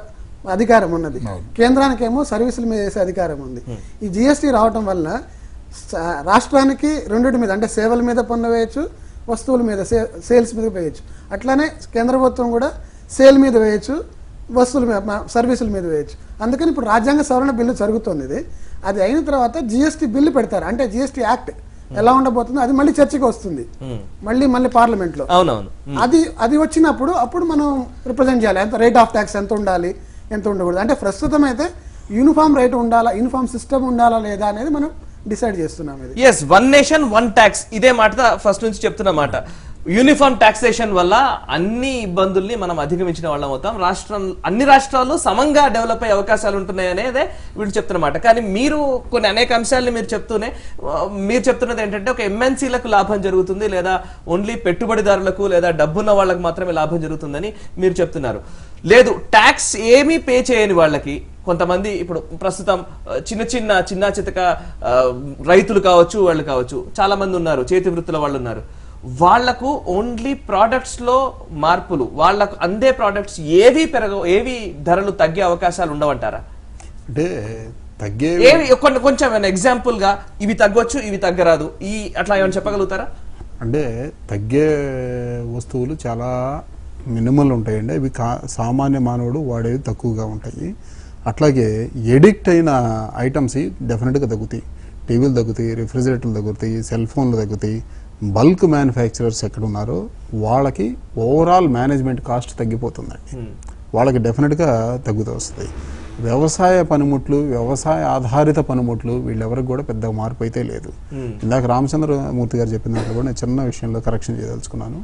అధికారం ఉన్నది కేంద్రానికేమో సర్వీసుల మీద వేసే అధికారం ఉంది ఈ జిఎస్టీ రావటం వలన స- రాష్ట్రానికి రెండింటి మీద అంటే సేవల మీద పన్ను వేయచ్చు వస్తువుల మీద సే- సేల్స్ మీద వేయచ్చు అట్లానే కేంద్ర ప్రభుత్వం కూడా సేల్ మీద వేయచ్చు వస్తువుల మీద మ- సర్వీసుల మీద వేయచ్చు అందుకని ఇప్పుడు రాజ్యాంగ సవరణ బిల్లు జరుగుతుంది ఇది అది అయిన తర్వాత జిఎస్టీ బిల్లు పెడతారు అంటే జిఎస్టీ యాక్ట్ ఎలా ఉండబోతుందో అది మళ్ళీ చర్చకి వస్తుంది మళ్ళీ మళ్ళీ పార్లమెంట్ లో అవునవును అది అది వచ్చినప్పుడు అప్పుడు మనం రిప్రజెంట్ చేయాలి ఎంత రేట్ ఆఫ్ ట్యాక్స్ ఎంత ఉండాలి ఎంత ఉండకూడదు అంటే ప్రస్తుతం అయితే యూనిఫామ్ రేట్ ఉండాలా యూనిఫామ్ సిస్టమ్ ఉండాలా లేదా అనేది మనం డిసైడ్ చేస్తున్నాం ఇది is one nation one tax ఇదే మాట ఫస్ట్ నుంచి చెప్తున్న మాట యూనిఫామ్ టాక్సేషన్ వల్ల అన్ని ఇబ్బందుల్ని మనం అధిగమించిన వాళ్ళం అవుతాం రాష్ట్రం అన్ని రాష్ట్రాలు సమంగా డెవలప్ అయ్యే అవకాశాలు ఉంటున్నాయి అనేదే వీళ్ళు చెప్తున్నమాట కానీ మీరు కొన్ని అనేక అంశాలని మీరు చెప్తూనే ఆ, మీరు చెప్తున్నది ఏంటంటే ఒక ఎంఎన్సీలకు లాభం జరుగుతుంది లేదా ఓన్లీ పెట్టుబడిదారులకు లేదా డబ్బున్న వాళ్ళకి మాత్రమే లాభం జరుగుతుందని మీరు చెప్తున్నారు లేదు ట్యాక్స్ ఏమీ పే చేయని వాళ్ళకి కొంతమంది ఇప్పుడు ప్రస్తుతం ఆ, చిన్న చిన్న చిన్న చితక ఆ, రైతులు కావచ్చు వాళ్ళు కావచ్చు చాలా మంది ఉన్నారు చేతి వృత్తుల వాళ్ళు ఉన్నారు వాళ్లకు ఓన్లీ ప్రోడక్ట్స్ లో మార్పులు వాళ్లకు అందే ప్రోడక్ట్స్ ఏవి పెరగ ఏవి ధరలు తగ్గే అవకాశాలు ఉండవంటారా అంటే తగ్గే ఏవి కొన్ని కొంచెం ఎగ్జాంపుల్ గా ఇవి తగ్గొచ్చు ఇవి తగ్గరాదు ఈ అట్లా ఏమైనా చెప్పగలుగుతారా అంటే తగ్గే వస్తువులు చాలా మినిమల్ ఉంటాయండి అవి కా సామాన్య మానవుడు వాడేవి తక్కువగా ఉంటాయి అట్లాగే ఎడిక్ట్ అయిన ఐటమ్స్ డెఫినెట్గా తగ్గుతాయి టీవీలు తగ్గుతాయి రిఫ్రిజిరేటర్లు తగ్గుతాయి సెల్ ఫోన్లు తగ్గుతాయి బల్క్ మ్యానుఫ్యాక్చరర్స్ ఎక్కడ ఉన్నారో వాళ్ళకి ఓవరాల్ మేనేజ్మెంట్ కాస్ట్ తగ్గిపోతుందండి వాళ్ళకి డెఫినెట్గా తగ్గుతూ వస్తుంది వ్యవసాయ పనిముట్లు వ్యవసాయ ఆధారిత పనిముట్లు వీళ్ళెవరికి కూడా పెద్ద మార్పు అయితే లేదు ఇందాక రామచంద్రమూర్తి గారు చెప్పిన దాంట్లో కూడా నేను చిన్న విషయంలో కరెక్షన్ చేయదలుచుకున్నాను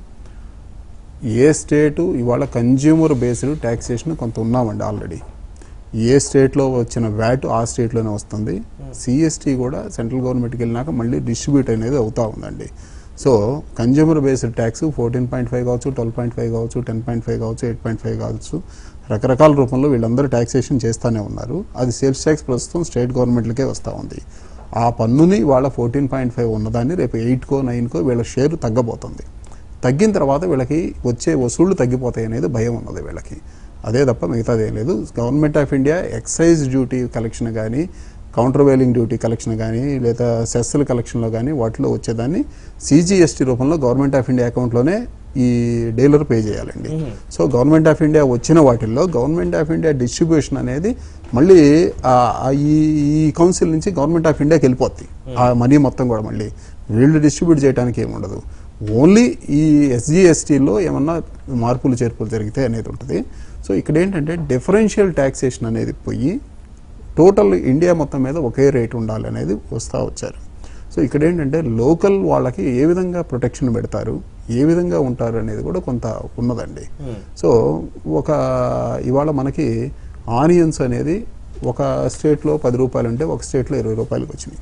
ఏ స్టేటు ఇవాళ కన్జ్యూమర్ బేస్డ్ ట్యాక్సేషన్ కొంత ఉన్నామండి ఆల్రెడీ ఏ స్టేట్లో వచ్చిన వ్యాట్ ఆ స్టేట్లోనే వస్తుంది సిఎస్టీ కూడా సెంట్రల్ గవర్నమెంట్కి వెళ్ళినాక మళ్ళీ డిస్ట్రిబ్యూట్ అనేది అవుతా ఉందండి so consumer based tax fourteen point five కావచ్చు ట్వెల్వ్ పాయింట్ ఫైవ్ కావచ్చు టెన్ పాయింట్ ఫైవ్ కావచ్చు ఎయిట్ పాయింట్ ఫైవ్ కావచ్చు రకరకాల రూపంలో వీళ్ళందరూ ట్యాక్సేషన్ చేస్తూనే ఉన్నారు అది సేల్స్ ట్యాక్స్ ప్రస్తుతం స్టేట్ గవర్నమెంట్లకే వస్తూ ఉంది ఆ పన్నుని వాళ్ళ ఫోర్టీన్ పాయింట్ ఫైవ్ ఉన్నదాన్ని రేపు ఎయిట్కో నైన్కో వీళ్ళ షేర్ తగ్గబోతుంది తగ్గిన తర్వాత వీళ్ళకి వచ్చే వసూళ్లు తగ్గిపోతాయి అనేది భయం ఉన్నది వీళ్ళకి అదే తప్ప మిగతాది ఏం లేదు government of India excise duty collection కానీ కౌంటర్ వైలింగ్ డ్యూటీ కలెక్షన్ కానీ లేదా సెస్సుల కలెక్షన్లో కానీ వాటిలో వచ్చేదాన్ని సీజీఎస్టీ రూపంలో గవర్నమెంట్ ఆఫ్ ఇండియా అకౌంట్లోనే ఈ డీలర్ పే చేయాలండి సో గవర్నమెంట్ ఆఫ్ ఇండియా వచ్చిన వాటిల్లో గవర్నమెంట్ ఆఫ్ ఇండియా డిస్ట్రిబ్యూషన్ అనేది మళ్ళీ ఆ- ఆ ఈ ఈ కౌన్సిల్ నుంచి గవర్నమెంట్ ఆఫ్ ఇండియాకి వెళ్ళిపోద్ది ఆ మనీ మొత్తం కూడా మళ్ళీ వీళ్ళు డిస్ట్రిబ్యూట్ చేయడానికి ఏమి ఉండదు ఓన్లీ ఈ ఎస్జిఎస్టీలో ఏమన్నా మార్పులు చేర్పులు జరిగితే అనేది ఉంటుంది సో ఇక్కడ ఏంటంటే డిఫరెన్షియల్ ట్యాక్సేషన్ అనేది పోయి టోటల్ ఇండియా మొత్తం మీద ఒకే రేట్ ఉండాలి అనేది వస్తూ వచ్చారు సో ఇక్కడ ఏంటంటే లోకల్ వాళ్ళకి ఏ విధంగా ప్రొటెక్షన్ పెడతారు ఏ విధంగా ఉంటారు అనేది కూడా కొంత ఉన్నదండి సో ఒక ఇవాళ మనకి ఆనియన్స్ అనేది ఒక స్టేట్లో పది రూపాయలు ఉంటే ఒక స్టేట్లో ఇరవై రూపాయలకు వచ్చినాయి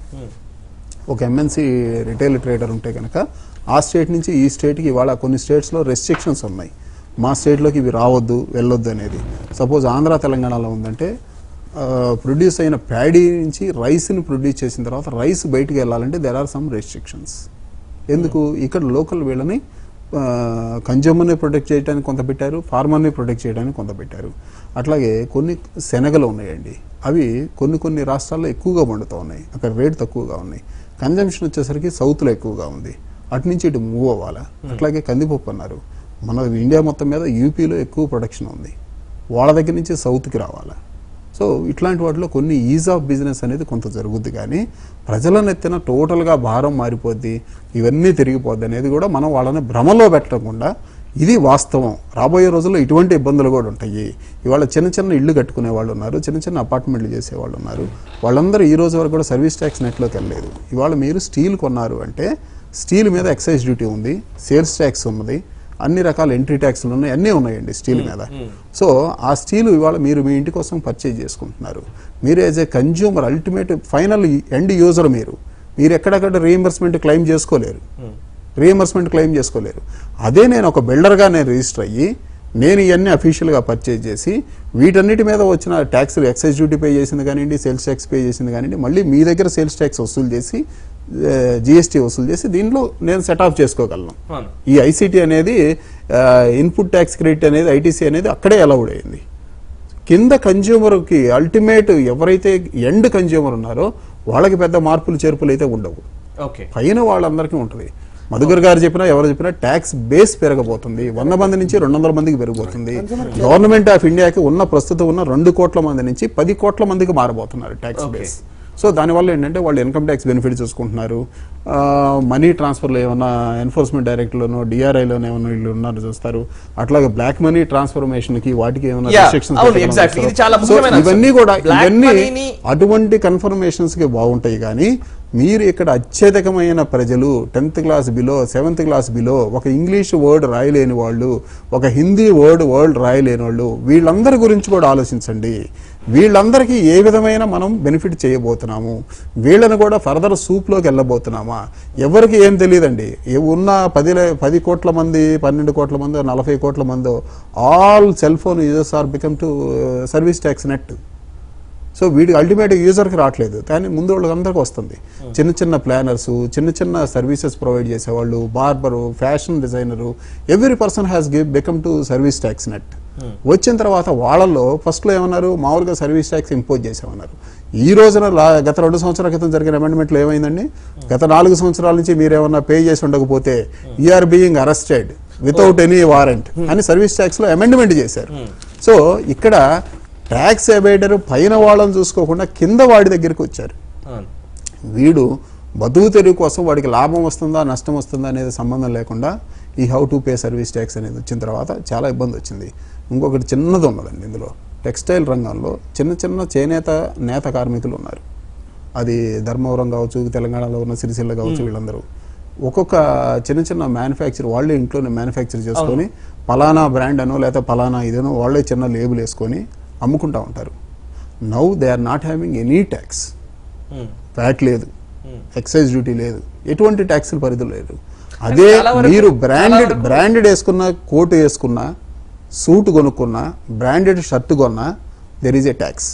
ఒక ఎంఎన్సి రిటైల్ ట్రేడర్ ఉంటే కనుక ఆ స్టేట్ నుంచి ఈ స్టేట్కి ఇవాళ కొన్ని స్టేట్స్లో రెస్ట్రిక్షన్స్ ఉన్నాయి మా స్టేట్లోకి ఇవి రావద్దు వెళ్ళొద్దు అనేది సపోజ్ ఆంధ్ర తెలంగాణలో ఉందంటే ప్రొడ్యూస్ అయిన ప్యాడీ నుంచి రైస్ని ప్రొడ్యూస్ చేసిన తర్వాత రైస్ బయటికి వెళ్ళాలంటే దెర్ ఆర్ సమ్ రెస్ట్రిక్షన్స్ ఎందుకు ఇక్కడ లోకల్ వీళ్ళని కన్జ్యూమర్ని ప్రొటెక్ట్ చేయడానికి కొంత పెట్టారు ఫార్మర్ని ప్రొటెక్ట్ చేయడానికి కొంత పెట్టారు అట్లాగే కొన్ని శనగలు ఉన్నాయండి అవి కొన్ని కొన్ని రాష్ట్రాల్లో ఎక్కువగా పండుతూ ఉన్నాయి అక్కడ రేట్ తక్కువగా ఉన్నాయి కన్జంప్షన్ వచ్చేసరికి సౌత్లో ఎక్కువగా ఉంది అటు నుంచి ఇటు మూవ్ అవ్వాలా అట్లాగే కందిపప్పు అన్నారు మన ఇండియా మొత్తం మీద యూపీలో ఎక్కువ ప్రొడక్షన్ ఉంది వాళ్ళ దగ్గర నుంచి సౌత్కి రావాలా సో ఇట్లాంటి వాటిలో కొన్ని ఈజ్ ఆఫ్ బిజినెస్ అనేది కొంత జరుగుద్ది కానీ ప్రజల నెత్తిన టోటల్గా భారం మారిపోద్ది ఇవన్నీ తిరిగిపోద్ది అనేది కూడా మనం వాళ్ళని భ్రమలో పెట్టకుండా ఇది వాస్తవం రాబోయే రోజుల్లో ఇటువంటి ఇబ్బందులు కూడా ఉంటాయి ఇవాళ చిన్న చిన్న ఇళ్ళు కట్టుకునే వాళ్ళు ఉన్నారు చిన్న చిన్న అపార్ట్మెంట్లు చేసే వాళ్ళు ఉన్నారు వాళ్ళందరూ ఈ రోజు వరకు కూడా సర్వీస్ ట్యాక్స్ నెట్లోకి వెళ్ళలేదు ఇవాళ మీరు స్టీల్ కొన్నారు అంటే స్టీల్ మీద ఎక్సైజ్ డ్యూటీ ఉంది సేల్స్ ట్యాక్స్ ఉన్నది అన్ని రకాల ఎంట్రీ ట్యాక్స్లు ఉన్నాయి అన్నీ ఉన్నాయండి స్టీల్ మీద సో ఆ స్టీల్ ఇవాళ మీరు మీ ఇంటి కోసం పర్చేజ్ చేసుకుంటున్నారు మీరు as a consumer ultimate final end user మీరు మీరు ఎక్కడెక్కడ రీఎంబర్స్మెంట్ క్లెయిమ్ చేసుకోలేరు రీఎంబర్స్మెంట్ క్లెయిమ్ చేసుకోలేరు అదే నేను ఒక బిల్డర్గా నేను రిజిస్టర్ అయ్యి నేను ఇవన్నీ అఫీషియల్గా పర్చేజ్ చేసి వీటన్నిటి మీద వచ్చిన ట్యాక్స్లు ఎక్సైజ్ డ్యూటీ పే చేసింది కానివ్వండి సేల్స్ ట్యాక్స్ పే చేసింది కానివ్వండి మళ్ళీ మీ దగ్గర సేల్స్ ట్యాక్స్ వసూలు చేసి జిఎస్టీ వసూలు చేసి దీనిలో నేను సెట్ ఆఫ్ చేసుకోగలను అవును. ఈ ఐసిటీ అనేది ఇన్పుట్ ట్యాక్స్ క్రెడిట్ అనేది ఐటీసీ అనేది అక్కడే అలౌడ్ అయింది కింద కన్జ్యూమర్కి అల్టిమేట్ ఎవరైతే ఎండ్ కన్జ్యూమర్ ఉన్నారో వాళ్ళకి పెద్ద మార్పులు చేర్పులు అయితే ఉండవు ఓకే పైన వాళ్ళందరికీ ఉంటుంది మధుకర్ గారు చెప్పినా ఎవరు చెప్పినా ట్యాక్స్ బేస్ పెరగబోతుంది వంద మంది నుంచి రెండు వందల మందికి పెరిగిపోతుంది గవర్నమెంట్ ఆఫ్ ఇండియాకి ఉన్న ప్రస్తుతం ఉన్న రెండు కోట్ల మంది నుంచి పది కోట్ల మందికి మారబోతున్నారు ట్యాక్స్ Okay. బేస్ సో దానివల్ల ఏంటంటే వాళ్ళు ఇన్కమ్ ట్యాక్స్ బెనిఫిట్ చూసుకుంటున్నారు మనీ ట్రాన్స్ఫర్లో ఏమన్నా ఎన్ఫోర్స్మెంట్ డైరెక్టర్లోనో డిఆర్ఐలోనో ఏమన్నా వీళ్ళు ఉన్నారు చూస్తారు అట్లాగే బ్లాక్ మనీ ట్రాన్స్ఫర్మేషన్కి వాటికి ఏమైనా Yeah, restrictions అవును, పెట్టడం exactly. చూస్తారు. ఇది చాలా So, ముఖ్యమైన అంశం. ఇవన్నీ కూడా Black ఇవన్నీ money-ని- అటువంటి కన్ఫర్మేషన్స్ కి బాగుంటాయి కానీ మీరు ఇక్కడ అత్యధికమైన ప్రజలు tenth class below seventh class below ఒక ఇంగ్లీష్ వర్డ్ రాయలేని వాళ్ళు ఒక హిందీ వర్డ్ వర్డ్ రాయలేని వాళ్ళు వీళ్ళందరి గురించి కూడా ఆలోచించండి వీళ్ళందరికీ ఏ విధమైన మనం బెనిఫిట్ చేయబోతున్నాము వీళ్ళని కూడా ఫర్దర్ సూప్లోకి వెళ్ళబోతున్నామా ఎవరికి ఏం తెలియదండి ఏ ఉన్న పది లే- పది కోట్ల మంది పన్నెండు కోట్ల మంది నలభై కోట్ల మంది all cell phone users are become to service tax net so వీడికి అల్టిమేట్ యూజర్కి రావట్లేదు కానీ ముందు వాళ్ళందరికీ వస్తుంది చిన్న చిన్న ప్లానర్స్ చిన్న చిన్న సర్వీసెస్ ప్రొవైడ్ చేసేవాళ్ళు barber fashion designer every person has give become to service tax net వచ్చిన తర్వాత వాళ్ళల్లో ఫస్ట్లో ఏమన్నారు మామూలుగా సర్వీస్ ట్యాక్స్ ఇంపోజ్ చేసామన్నారు ఈ రోజున లా- గత రెండు సంవత్సరాల క్రితం జరిగిన అమెండ్మెంట్లో ఏమైందండి గత నాలుగు సంవత్సరాల నుంచి మీరు ఏమన్నా పే చేసి ఉండకపోతే you're being arrested without any warrant అని సర్వీస్ ట్యాక్స్ లో అమెండ్మెంట్ చేశారు సో ఇక్కడ ట్యాక్స్ ఎబైడర్ పైన వాళ్ళని చూసుకోకుండా కింద వాడి దగ్గరికి వచ్చారు అవును. వీడు బతుకు తెరువు కోసం వాడికి లాభం వస్తుందా నష్టం వస్తుందా అనేది సంబంధం లేకుండా ఈ how to pay service tax అనేది వచ్చిన తర్వాత చాలా ఇబ్బంది వచ్చింది ఇంకొకటి చిన్నది ఉన్నదండి ఇందులో టెక్స్టైల్ రంగంలో చిన్న చిన్న చేనేత నేత కార్మికులు ఉన్నారు అది ధర్మవరం కావచ్చు తెలంగాణలో ఉన్న సిరిసిల్ల కావచ్చు వీళ్ళందరూ ఒక్కొక్క చిన్న చిన్న మ్యానుఫ్యాక్చర్ వాళ్ళే ఇంట్లోనే మ్యానుఫ్యాక్చర్ చేసుకొని పలానా బ్రాండ్ అనో లేకపోతే పలానా ఇదనో వాళ్ళే చిన్న లేబుల్ వేసుకొని అమ్ముకుంటా ఉంటారు now they are not having any tax um. VAT లేదు ఎక్సైజ్ డ్యూటీ లేదు ఎటువంటి ట్యాక్సుల పరిధి లేదు అదే చాలా వరకు- మీరు చాలా బ్రాండెడ్ వరకు- బ్రాండెడ్ వేసుకున్న కోట్ వేసుకున్న సూట్ కొనుక్కున్న బ్రాండెడ్ షర్ట్ కొన్నా దెర్ ఈజ్ ఏ ట్యాక్స్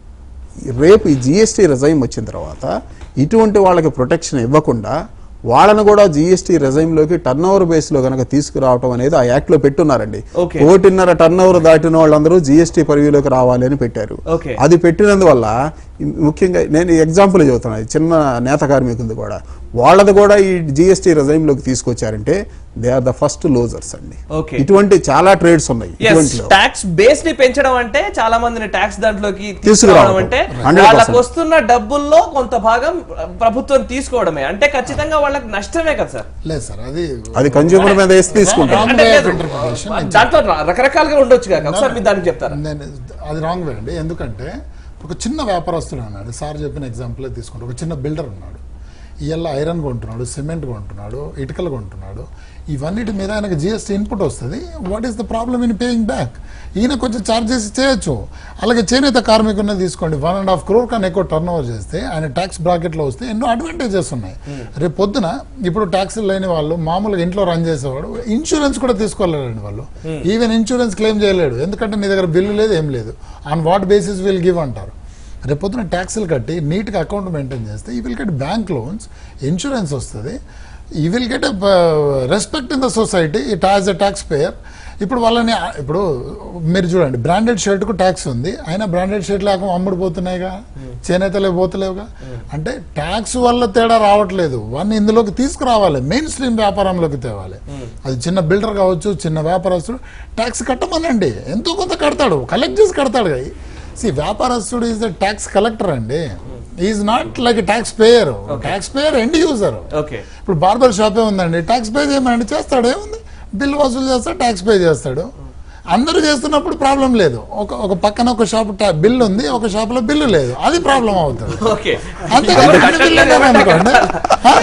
రేపు ఈ జిఎస్టీ రిజైమ్ వచ్చిన తర్వాత ఇటువంటి వాళ్ళకి ప్రొటెక్షన్ ఇవ్వకుండా వాళ్ళను కూడా జిఎస్టీ లోకి టర్న్ ఓవర్ బేస్ లో కనుక తీసుకురావటం అనేది ఆ యాక్ట్ లో పెట్టున్నారండి Okay. కోటిన్నర టర్న్ ఓవర్ దాటిన వాళ్ళందరూ జిఎస్టీ పరిధిలోకి రావాలి అని పెట్టారు Okay. అది పెట్టినందువల్ల ముఖ్యంగా నేను ఎగ్జాంపుల్ చెబుతున్నాను చిన్న నేత కార్మికులది కూడా వాళ్ళది కూడా ఈ జిఎస్టీ లోకి తీసుకొచ్చారంటే they are the first losers అండి Okay. ఇటువంటి చాలా ట్రేడ్స్ ఉన్నాయి ఇటువంటిలో ట్యాక్స్ బేస్ ని పెంచడం అంటే చాలా మందిని ట్యాక్స్ దాంట్లోకి తీసుకురావడం తీసుకురావడం. అంటే 100%. వాళ్ళకు వస్తున్న డబ్బుల్లో కొంత భాగం ప్రభుత్వం తీసుకోవడమే అంటే ఖచ్చితంగా వాళ్ళకి నష్టమే కదా సార్ లేదు సార్ అది అది కన్జ్యూమర్ మీద వేసి తీసుకుంటారు Wrong అంటే way of లేదు. interpretation. దాంట్లో ర- రకరకాలుగా ఉండొచ్చు కాక ఒకసారి మీరు దానికి చెప్తారా నేను అది రాంగ్ వే అండి ఎందుకంటే ఒక చిన్న వ్యాపారస్తుడు ఉన్నాడు సార్ చెప్పిన ఎగ్జాంపుల్ తీసుకుంటే ఒక చిన్న బిల్డర్ ఉన్నాడు ఇవాళ ఐరన్ కొంటున్నాడు సిమెంట్ కొంటున్నాడు ఇటుకలు కొంటున్నాడు ఇవన్నిటి మీద ఆయనకు జిఎస్టీ ఇన్పుట్ వస్తుంది what is the problem in paying back ఈయన కొంచెం ఛార్జెస్ చేయొచ్చు అలాగే చేనేత కార్మికున్న తీసుకోండి వన్ అండ్ హాఫ్ క్రోర్ కన్నా ఎక్కువ టర్న్ ఓవర్ చేస్తే ఆయన ట్యాక్స్ బ్రాకెట్లో వస్తే ఎన్నో అడ్వాంటేజెస్ ఉన్నాయి రేపు పొద్దున ఇప్పుడు ట్యాక్స్ లేని వాళ్ళు మామూలుగా ఇంట్లో రన్ చేసేవాడు ఇన్సూరెన్స్ కూడా తీసుకోలేరండి వాళ్ళు ఈవెన్ ఇన్సూరెన్స్ క్లెయిమ్ చేయలేడు ఎందుకంటే నీ దగ్గర బిల్లు లేదు ఏం లేదు on what basis will give అంటారు రేపు పొద్దున ట్యాక్సులు కట్టి నీట్గా అకౌంట్ మెయింటైన్ చేస్తే he will get bank loans insurance వస్తుంది he will get respect in the society it as a tax payer ఇప్పుడు వాళ్ళని ఇప్పుడు మీరు చూడండి బ్రాండెడ్ షర్ట్కు ట్యాక్స్ ఉంది అయినా బ్రాండెడ్ షర్ట్ లేక అమ్ముడు పోతున్నాయిగా చేనేతలే పోతలేవుగా అంటే ట్యాక్స్ వల్ల తేడా రావట్లేదు వన్ ఇందులోకి తీసుకురావాలి మెయిన్ స్ట్రీమ్ వ్యాపారంలోకి తేవాలి అది చిన్న బిల్డర్ కావచ్చు చిన్న వ్యాపారస్తుడు ట్యాక్స్ కట్టమనండి ఎంతో కొంత కడతాడు కలెక్ట్ చేసి కడతాడు సి వ్యాపారస్తుడు ఈజ్ ద ట్యాక్స్ కలెక్టర్ అండి is not like tax payer tax payer end user okay ఇప్పుడు బార్బర్ షాపే ఉందండి ట్యాక్స్ పే చేయమని చేస్తాడు ఏముంది బిల్ వసూలు చేస్తాడు ట్యాక్స్ పే చేస్తాడు అందరూ చేస్తున్నప్పుడు ప్రాబ్లం లేదు ఒక ఒక పక్కన ఒక షాప్ బిల్ ఉంది ఒక షాప్ లో బిల్లు లేదు అది ప్రాబ్లం అవుతుంది ఓకే అంతే కదా, అన్ని బిల్లు లేవనుకోండి. Huh?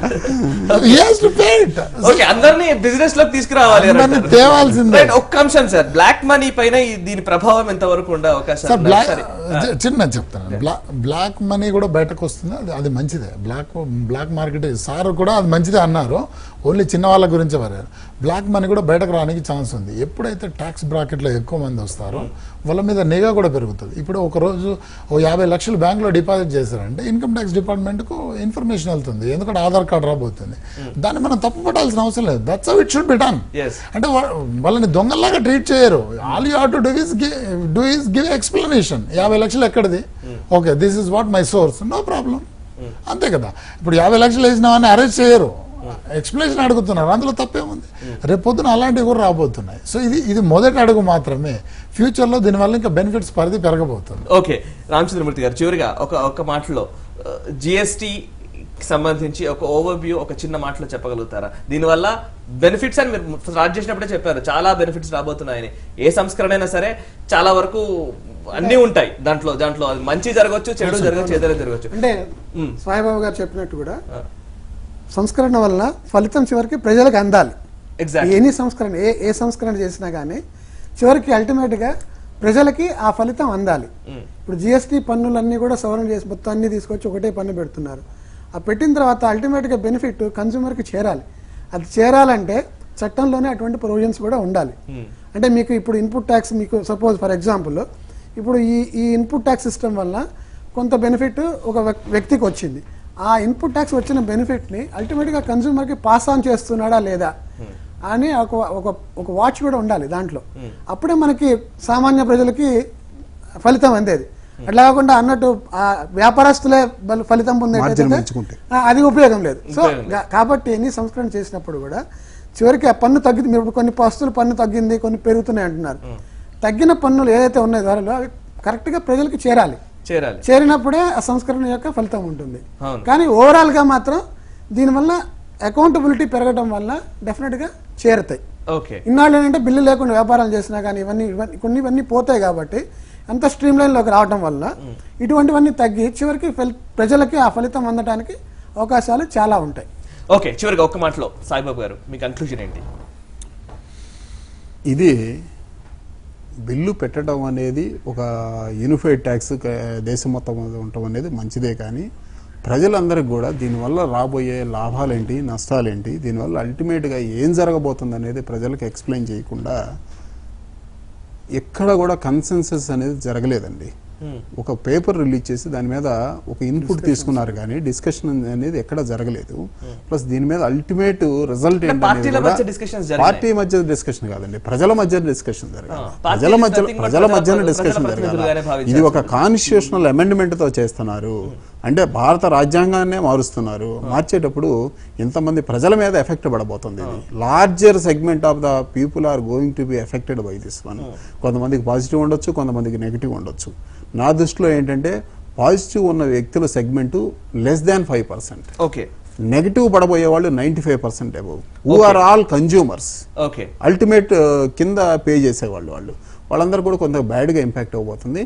He has to pay it. Okay అందరినీ బిజినెస్ లోకి తీసుకురావాలి అని అందరినీ అంటారు. తేవాల్సిందే. Right, ఒక్క అంశం సార్ బ్లాక్ మనీ పైన ఈ- దీని ప్రభావం ఎంత వరకు ఉండే అవకాశం సార్ బ్లాక్ సరే. చి- చిన్న చెప్తాను బ్లాక్ బ్లాక్ మనీ కూడా బయటకు వస్తుంది అది అది మంచిదే బ్లాక్ బ్లాక్ మార్కెట్ సార్ కూడా అది మంచిదే అన్నారు ఓన్లీ చిన్న వాళ్ళ గురించి వారు బ్లాక్ మనీ కూడా బయటకు రానికి ఛాన్స్ ఉంది ఎప్పుడైతే ట్యాక్స్ ట్యాక్స్ బ్రాకెట్లో ఎక్కువ మంది వస్తారో వాళ్ళ మీద నిఘా కూడా పెరుగుతుంది ఇప్పుడు ఒక రోజు ఓ యాభై లక్షలు బ్యాంకులో డిపాజిట్ చేశారంటే ఇన్కమ్ ట్యాక్స్ డిపార్ట్మెంట్కు ఇన్ఫర్మేషన్ వెళ్తుంది ఎందుకంటే ఆధార్ కార్డు రాబోతుంది దాన్ని మనం తప్పు పడాల్సిన అవసరం లేదు that's it should be done Yes. అంటే వా- వాళ్ళని దొంగల్లాగా ట్రీట్ చేయరు all you have to do is do is give explanation యాభై లక్షలు ఎక్కడిది okay this is what my source no problem అంతే కదా ఇప్పుడు యాభై లక్షలు వేసిన వాడిని అరెస్ట్ చేయరు ఎక్స్ప్లెనేషన్ అడుగుతున్నారు అందులో తప్పేముంది రేపు పొద్దున అలాంటివి కూడా రాబోతున్నాయి సో ఇది ఇది మొదటి అడుగు మాత్రమే ఫ్యూచర్లో దీనివల్ల ఇంకా బెనిఫిట్స్ పరిధి పెరగబోతుంది ఓకే రామచంద్రమూర్తి గారు చివరిగా ఒక ఒక మాటలో జిఎస్టి సంబంధించి ఒక ఓవర్ వ్యూ ఒక చిన్న మాటలో చెప్పగలుగుతారా దీనివల్ల బెనిఫిట్స్ అని మీరు స్టార్ట్ చేసినప్పుడే చెప్పారు చాలా బెనిఫిట్స్ రాబోతున్నాయని ఏ సంస్కరణ అయినా సరే చాలా వరకు అన్నీ ఉంటాయి దాంట్లో దాంట్లో అది మంచి జరగవచ్చు చెడు జరగచ్చు ఏదైనా జరగచ్చు అంటే సాయిబాబా గారు చెప్పినట్టు కూడా సంస్కరణ వలన ఫలితం చివరికి ప్రజలకు అందాలి ఎగ్జాక్ట్ ఎనీ సంస్కరణ ఏ ఏ సంస్కరణ చేసినా కానీ చివరికి అల్టిమేట్గా ప్రజలకి ఆ ఫలితం అందాలి ఇప్పుడు జిఎస్టీ పన్నులన్నీ కూడా సవరణ చేసి మొత్తం అన్ని తీసుకొచ్చి ఒకటే పన్ను పెడుతున్నారు ఆ పెట్టిన తర్వాత అల్టిమేట్గా బెనిఫిట్ కన్స్యూమర్కి చేరాలి అది చేరాలంటే చట్టంలోనే అటువంటి ప్రొవిజన్స్ కూడా ఉండాలి అంటే మీకు ఇప్పుడు ఇన్పుట్ ట్యాక్స్ మీకు సపోజ్ ఫర్ ఎగ్జాంపుల్ ఇప్పుడు ఈ ఈ ఇన్పుట్ ట్యాక్స్ సిస్టమ్ వల్ల కొంత బెనిఫిట్ ఒక వ్యక్- వ్యక్తికి వచ్చింది ఆ ఇన్పుట్ ట్యాక్స్ వచ్చిన బెనిఫిట్ని అల్టిమేట్గా కన్స్యూమర్కి పాస్ ఆన్ చేస్తున్నాడా లేదా అని ఒక ఒక ఒక వాచ్ కూడా ఉండాలి దాంట్లో అప్పుడే మనకి సామాన్య ప్రజలకి ఫలితం అందేది అట్లా కాకుండా అన్నట్టు ఆ వ్యాపారస్తులే బల- ఫలితం మార్జిన్ పొందేటైతే పెంచుకుంటే. ఆ, అది ఉపయోగం లేదు సో ఉపయోగం లేదు. గా- కాబట్టి ఎన్ని సంస్కరణ చేసినప్పుడు కూడా చివరికి ఆ పన్ను తగ్గింది మీరు ఇప్పుడు కొన్ని వస్తువులు పన్ను తగ్గింది కొన్ని పెరుగుతున్నాయి అంటున్నారు తగ్గిన పన్నులు ఏదైతే ఉన్నాయో ధరలు అవి కరెక్ట్గా ప్రజలకు చేరాలి చేరాలి చేరినప్పుడే ఆ సంస్కరణ యొక్క ఫలితం ఉంటుంది అవును. కానీ ఓవరాల్ గా మాత్రం దీనివల్ల అకౌంటబిలిటీ పెరగడం వల్ల డెఫినెట్ గా చేరుతాయి ఓకే ఇన్నాళ్ళు ఏంటంటే బిల్లు లేకుండా వ్యాపారాలు చేసినా కానీ ఇవన్నీ ఇవన్నీ కొన్ని ఇవన్నీ పోతాయి కాబట్టి అంత స్ట్రీమ్ లైన్లోకి రావడం వల్ల ఇటువంటివన్నీ తగ్గి చివరికి ఫలి- ప్రజలకి ఆ ఫలితం అందడానికి అవకాశాలు చాలా ఉంటాయి ఓకే చివరిగా ఒక్క మాటలో సాయిబాబు గారు మీ కన్క్లూజన్ ఏంటి ఇది బిల్లు పెట్టడం అనేది ఒక యూనిఫైడ్ ట్యాక్స్ దేశం మొత్తం మీద ఉండటం అనేది మంచిదే కానీ ప్రజలందరికీ కూడా దీనివల్ల రాబోయే లాభాలేంటి నష్టాలేంటి దీనివల్ల అల్టిమేట్గా ఏం జరగబోతుంది అనేది ప్రజలకు ఎక్స్ప్లెయిన్ చేయకుండా ఎక్కడ కూడా కన్సెన్సస్ అనేది జరగలేదండి ఒక పేపర్ రిలీజ్ చేసి దాని మీద ఒక ఇన్పుట్ తీసుకున్నారు కానీ డిస్కషన్ అనేది ఎక్కడ జరగలేదు ప్లస్ దీని మీద అల్టిమేట్ రిజల్ట్ అంటే పార్టీల మధ్య discussions జరిగినాయి. పార్టీ మధ్య డిస్కషన్ కాదండి ప్రజల మధ్య డిస్కషన్ జరగాలి ఆ, పార్టీ ప్రజల మధ్య nothing but ప్రజల ప్రజల మధ్యన ప్రజల డిస్కషన్ ప్రతినిధులుగానే జరగాలి భావించాలి. ఇది ఒక కాన్స్టిట్యూషనల్ అమెండ్మెంట్ తో చేస్తున్నారు అంటే భారత రాజ్యాంగాన్నే మారుస్తున్నారు మార్చేటప్పుడు ఇంతమంది ప్రజల మీద ఎఫెక్ట్ పడబోతుంది ఇది larger segment of the people are going to be affected by this one కొంతమందికి పాజిటివ్ ఉండొచ్చు కొంతమందికి నెగిటివ్ ఉండొచ్చు నా దృష్టిలో ఏంటంటే పాజిటివ్ ఉన్న వ్యక్తుల segment less than five percent okay negative పడబోయే వాళ్ళు ninety five percent above who are all consumers okay ultimate కింద పే చేసేవాళ్ళు వాళ్ళు వాళ్ళందరూ కూడా కొంత బ్యాడ్గా ఇంపాక్ట్ అవబోతుంది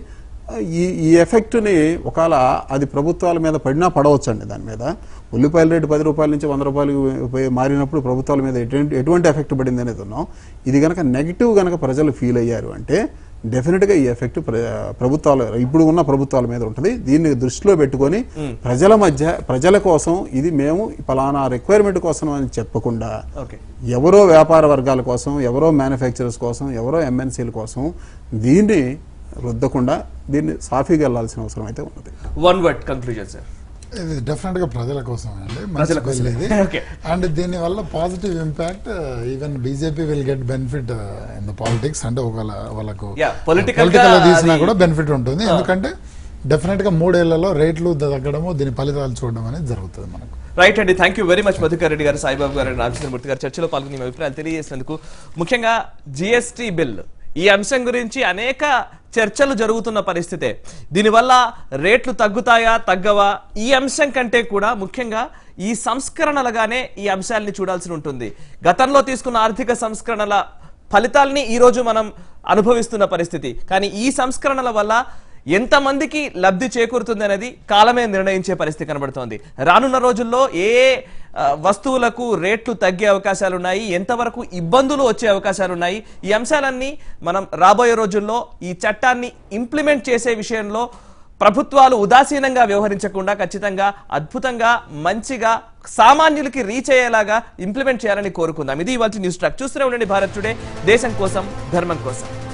ఈ ఈ ఎఫెక్ట్ని ఒకవేళ అది ప్రభుత్వాల మీద పడినా పడవచ్చండి దాని మీద ఉల్లిపాయల రేటు పది రూపాయల నుంచి వంద రూపాయలు పోయి మారినప్పుడు ప్రభుత్వాల మీద ఎటువంటి ఎటువంటి ఎఫెక్ట్ పడింది అనేది ఉన్నాం ఇది కనుక నెగిటివ్ కనుక ప్రజలు ఫీల్ అయ్యారు అంటే డెఫినెట్గా ఈ ఎఫెక్ట్ ప్రభుత్వాలు ఇప్పుడు ఉన్న ప్రభుత్వాల మీద ఉంటుంది దీన్ని దృష్టిలో పెట్టుకొని ప్రజల మధ్య ప్రజల కోసం ఇది మేము పలానా రిక్వైర్మెంట్ కోసం అని చెప్పకుండా ఓకే ఎవరో వ్యాపార వర్గాల కోసం ఎవరో మ్యానుఫ్యాక్చరర్స్ కోసం ఎవరో ఎంఎన్సీల కోసం దీన్ని రుద్దకుండా దీన్ని సాఫీగా వెళ్లాల్సిన అవసరం అయితే ఉన్నది వన్ వర్డ్ కన్క్లూజన్ సార్ ఇది డెఫినెట్ గా ప్రజల కోసమే అండి ప్రజల మంచి కోసమే. బిల్ ఇది Okay. అండ్ దీని వల్ల positive impact even BJP will get benefit in the politics అంటే ఒకవేళ వాళ్ళకు Yeah, political పొలిటికల్ గా తీసినా అది- కూడా బెనిఫిట్ ఉంటుంది ఎందుకంటే డెఫినెట్ గా మూడేళ్లలో రేట్లు తగ్గడము దీని ఫలితాలు చూడడం అనేది జరుగుతుంది మనకు రైట్ అండి thank you very much Madhukar Reddy గారు సాయిబాబు గారు రామచంద్రమూర్తి గారు చర్చలో పాల్గొని మీ అభిప్రాయాలు తెలియజేసినందుకు ముఖ్యంగా జిఎస్టి బిల్ ఈ అంశం గురించి అనేక చర్చలు జరుగుతున్న పరిస్థితే దీనివల్ల రేట్లు తగ్గుతాయా తగ్గవా ఈ అంశం కంటే కూడా ముఖ్యంగా ఈ సంస్కరణలుగానే ఈ అంశాలని చూడాల్సి ఉంటుంది గతంలో తీసుకున్న ఆర్థిక సంస్కరణల ఫలితాల్ని ఈ రోజు మనం అనుభవిస్తున్న పరిస్థితి కానీ ఈ సంస్కరణల వల్ల ఎంతమందికి లబ్ధి చేకూరుతుంది అనేది కాలమే నిర్ణయించే పరిస్థితి కనబడుతోంది రానున్న రోజుల్లో ఏ ఏ, ఆ, వస్తువులకు రేట్లు తగ్గే అవకాశాలు ఉన్నాయి ఎంతవరకు ఇబ్బందులు వచ్చే అవకాశాలు ఉన్నాయి ఈ అంశాలన్నీ మనం రాబోయే రోజుల్లో ఈ చట్టాన్ని ఇంప్లిమెంట్ చేసే విషయంలో ప్రభుత్వాలు ఉదాసీనంగా వ్యవహరించకుండా ఖచ్చితంగా అద్భుతంగా మంచిగా సామాన్యులకి రీచ్ అయ్యేలాగా ఇంప్లిమెంట్ చేయాలని కోరుకుందాం ఇది ఇవాళ న్యూస్ ట్రాక్ చూస్తూనే ఉండండి భారత్ టుడే దేశం కోసం ధర్మం కోసం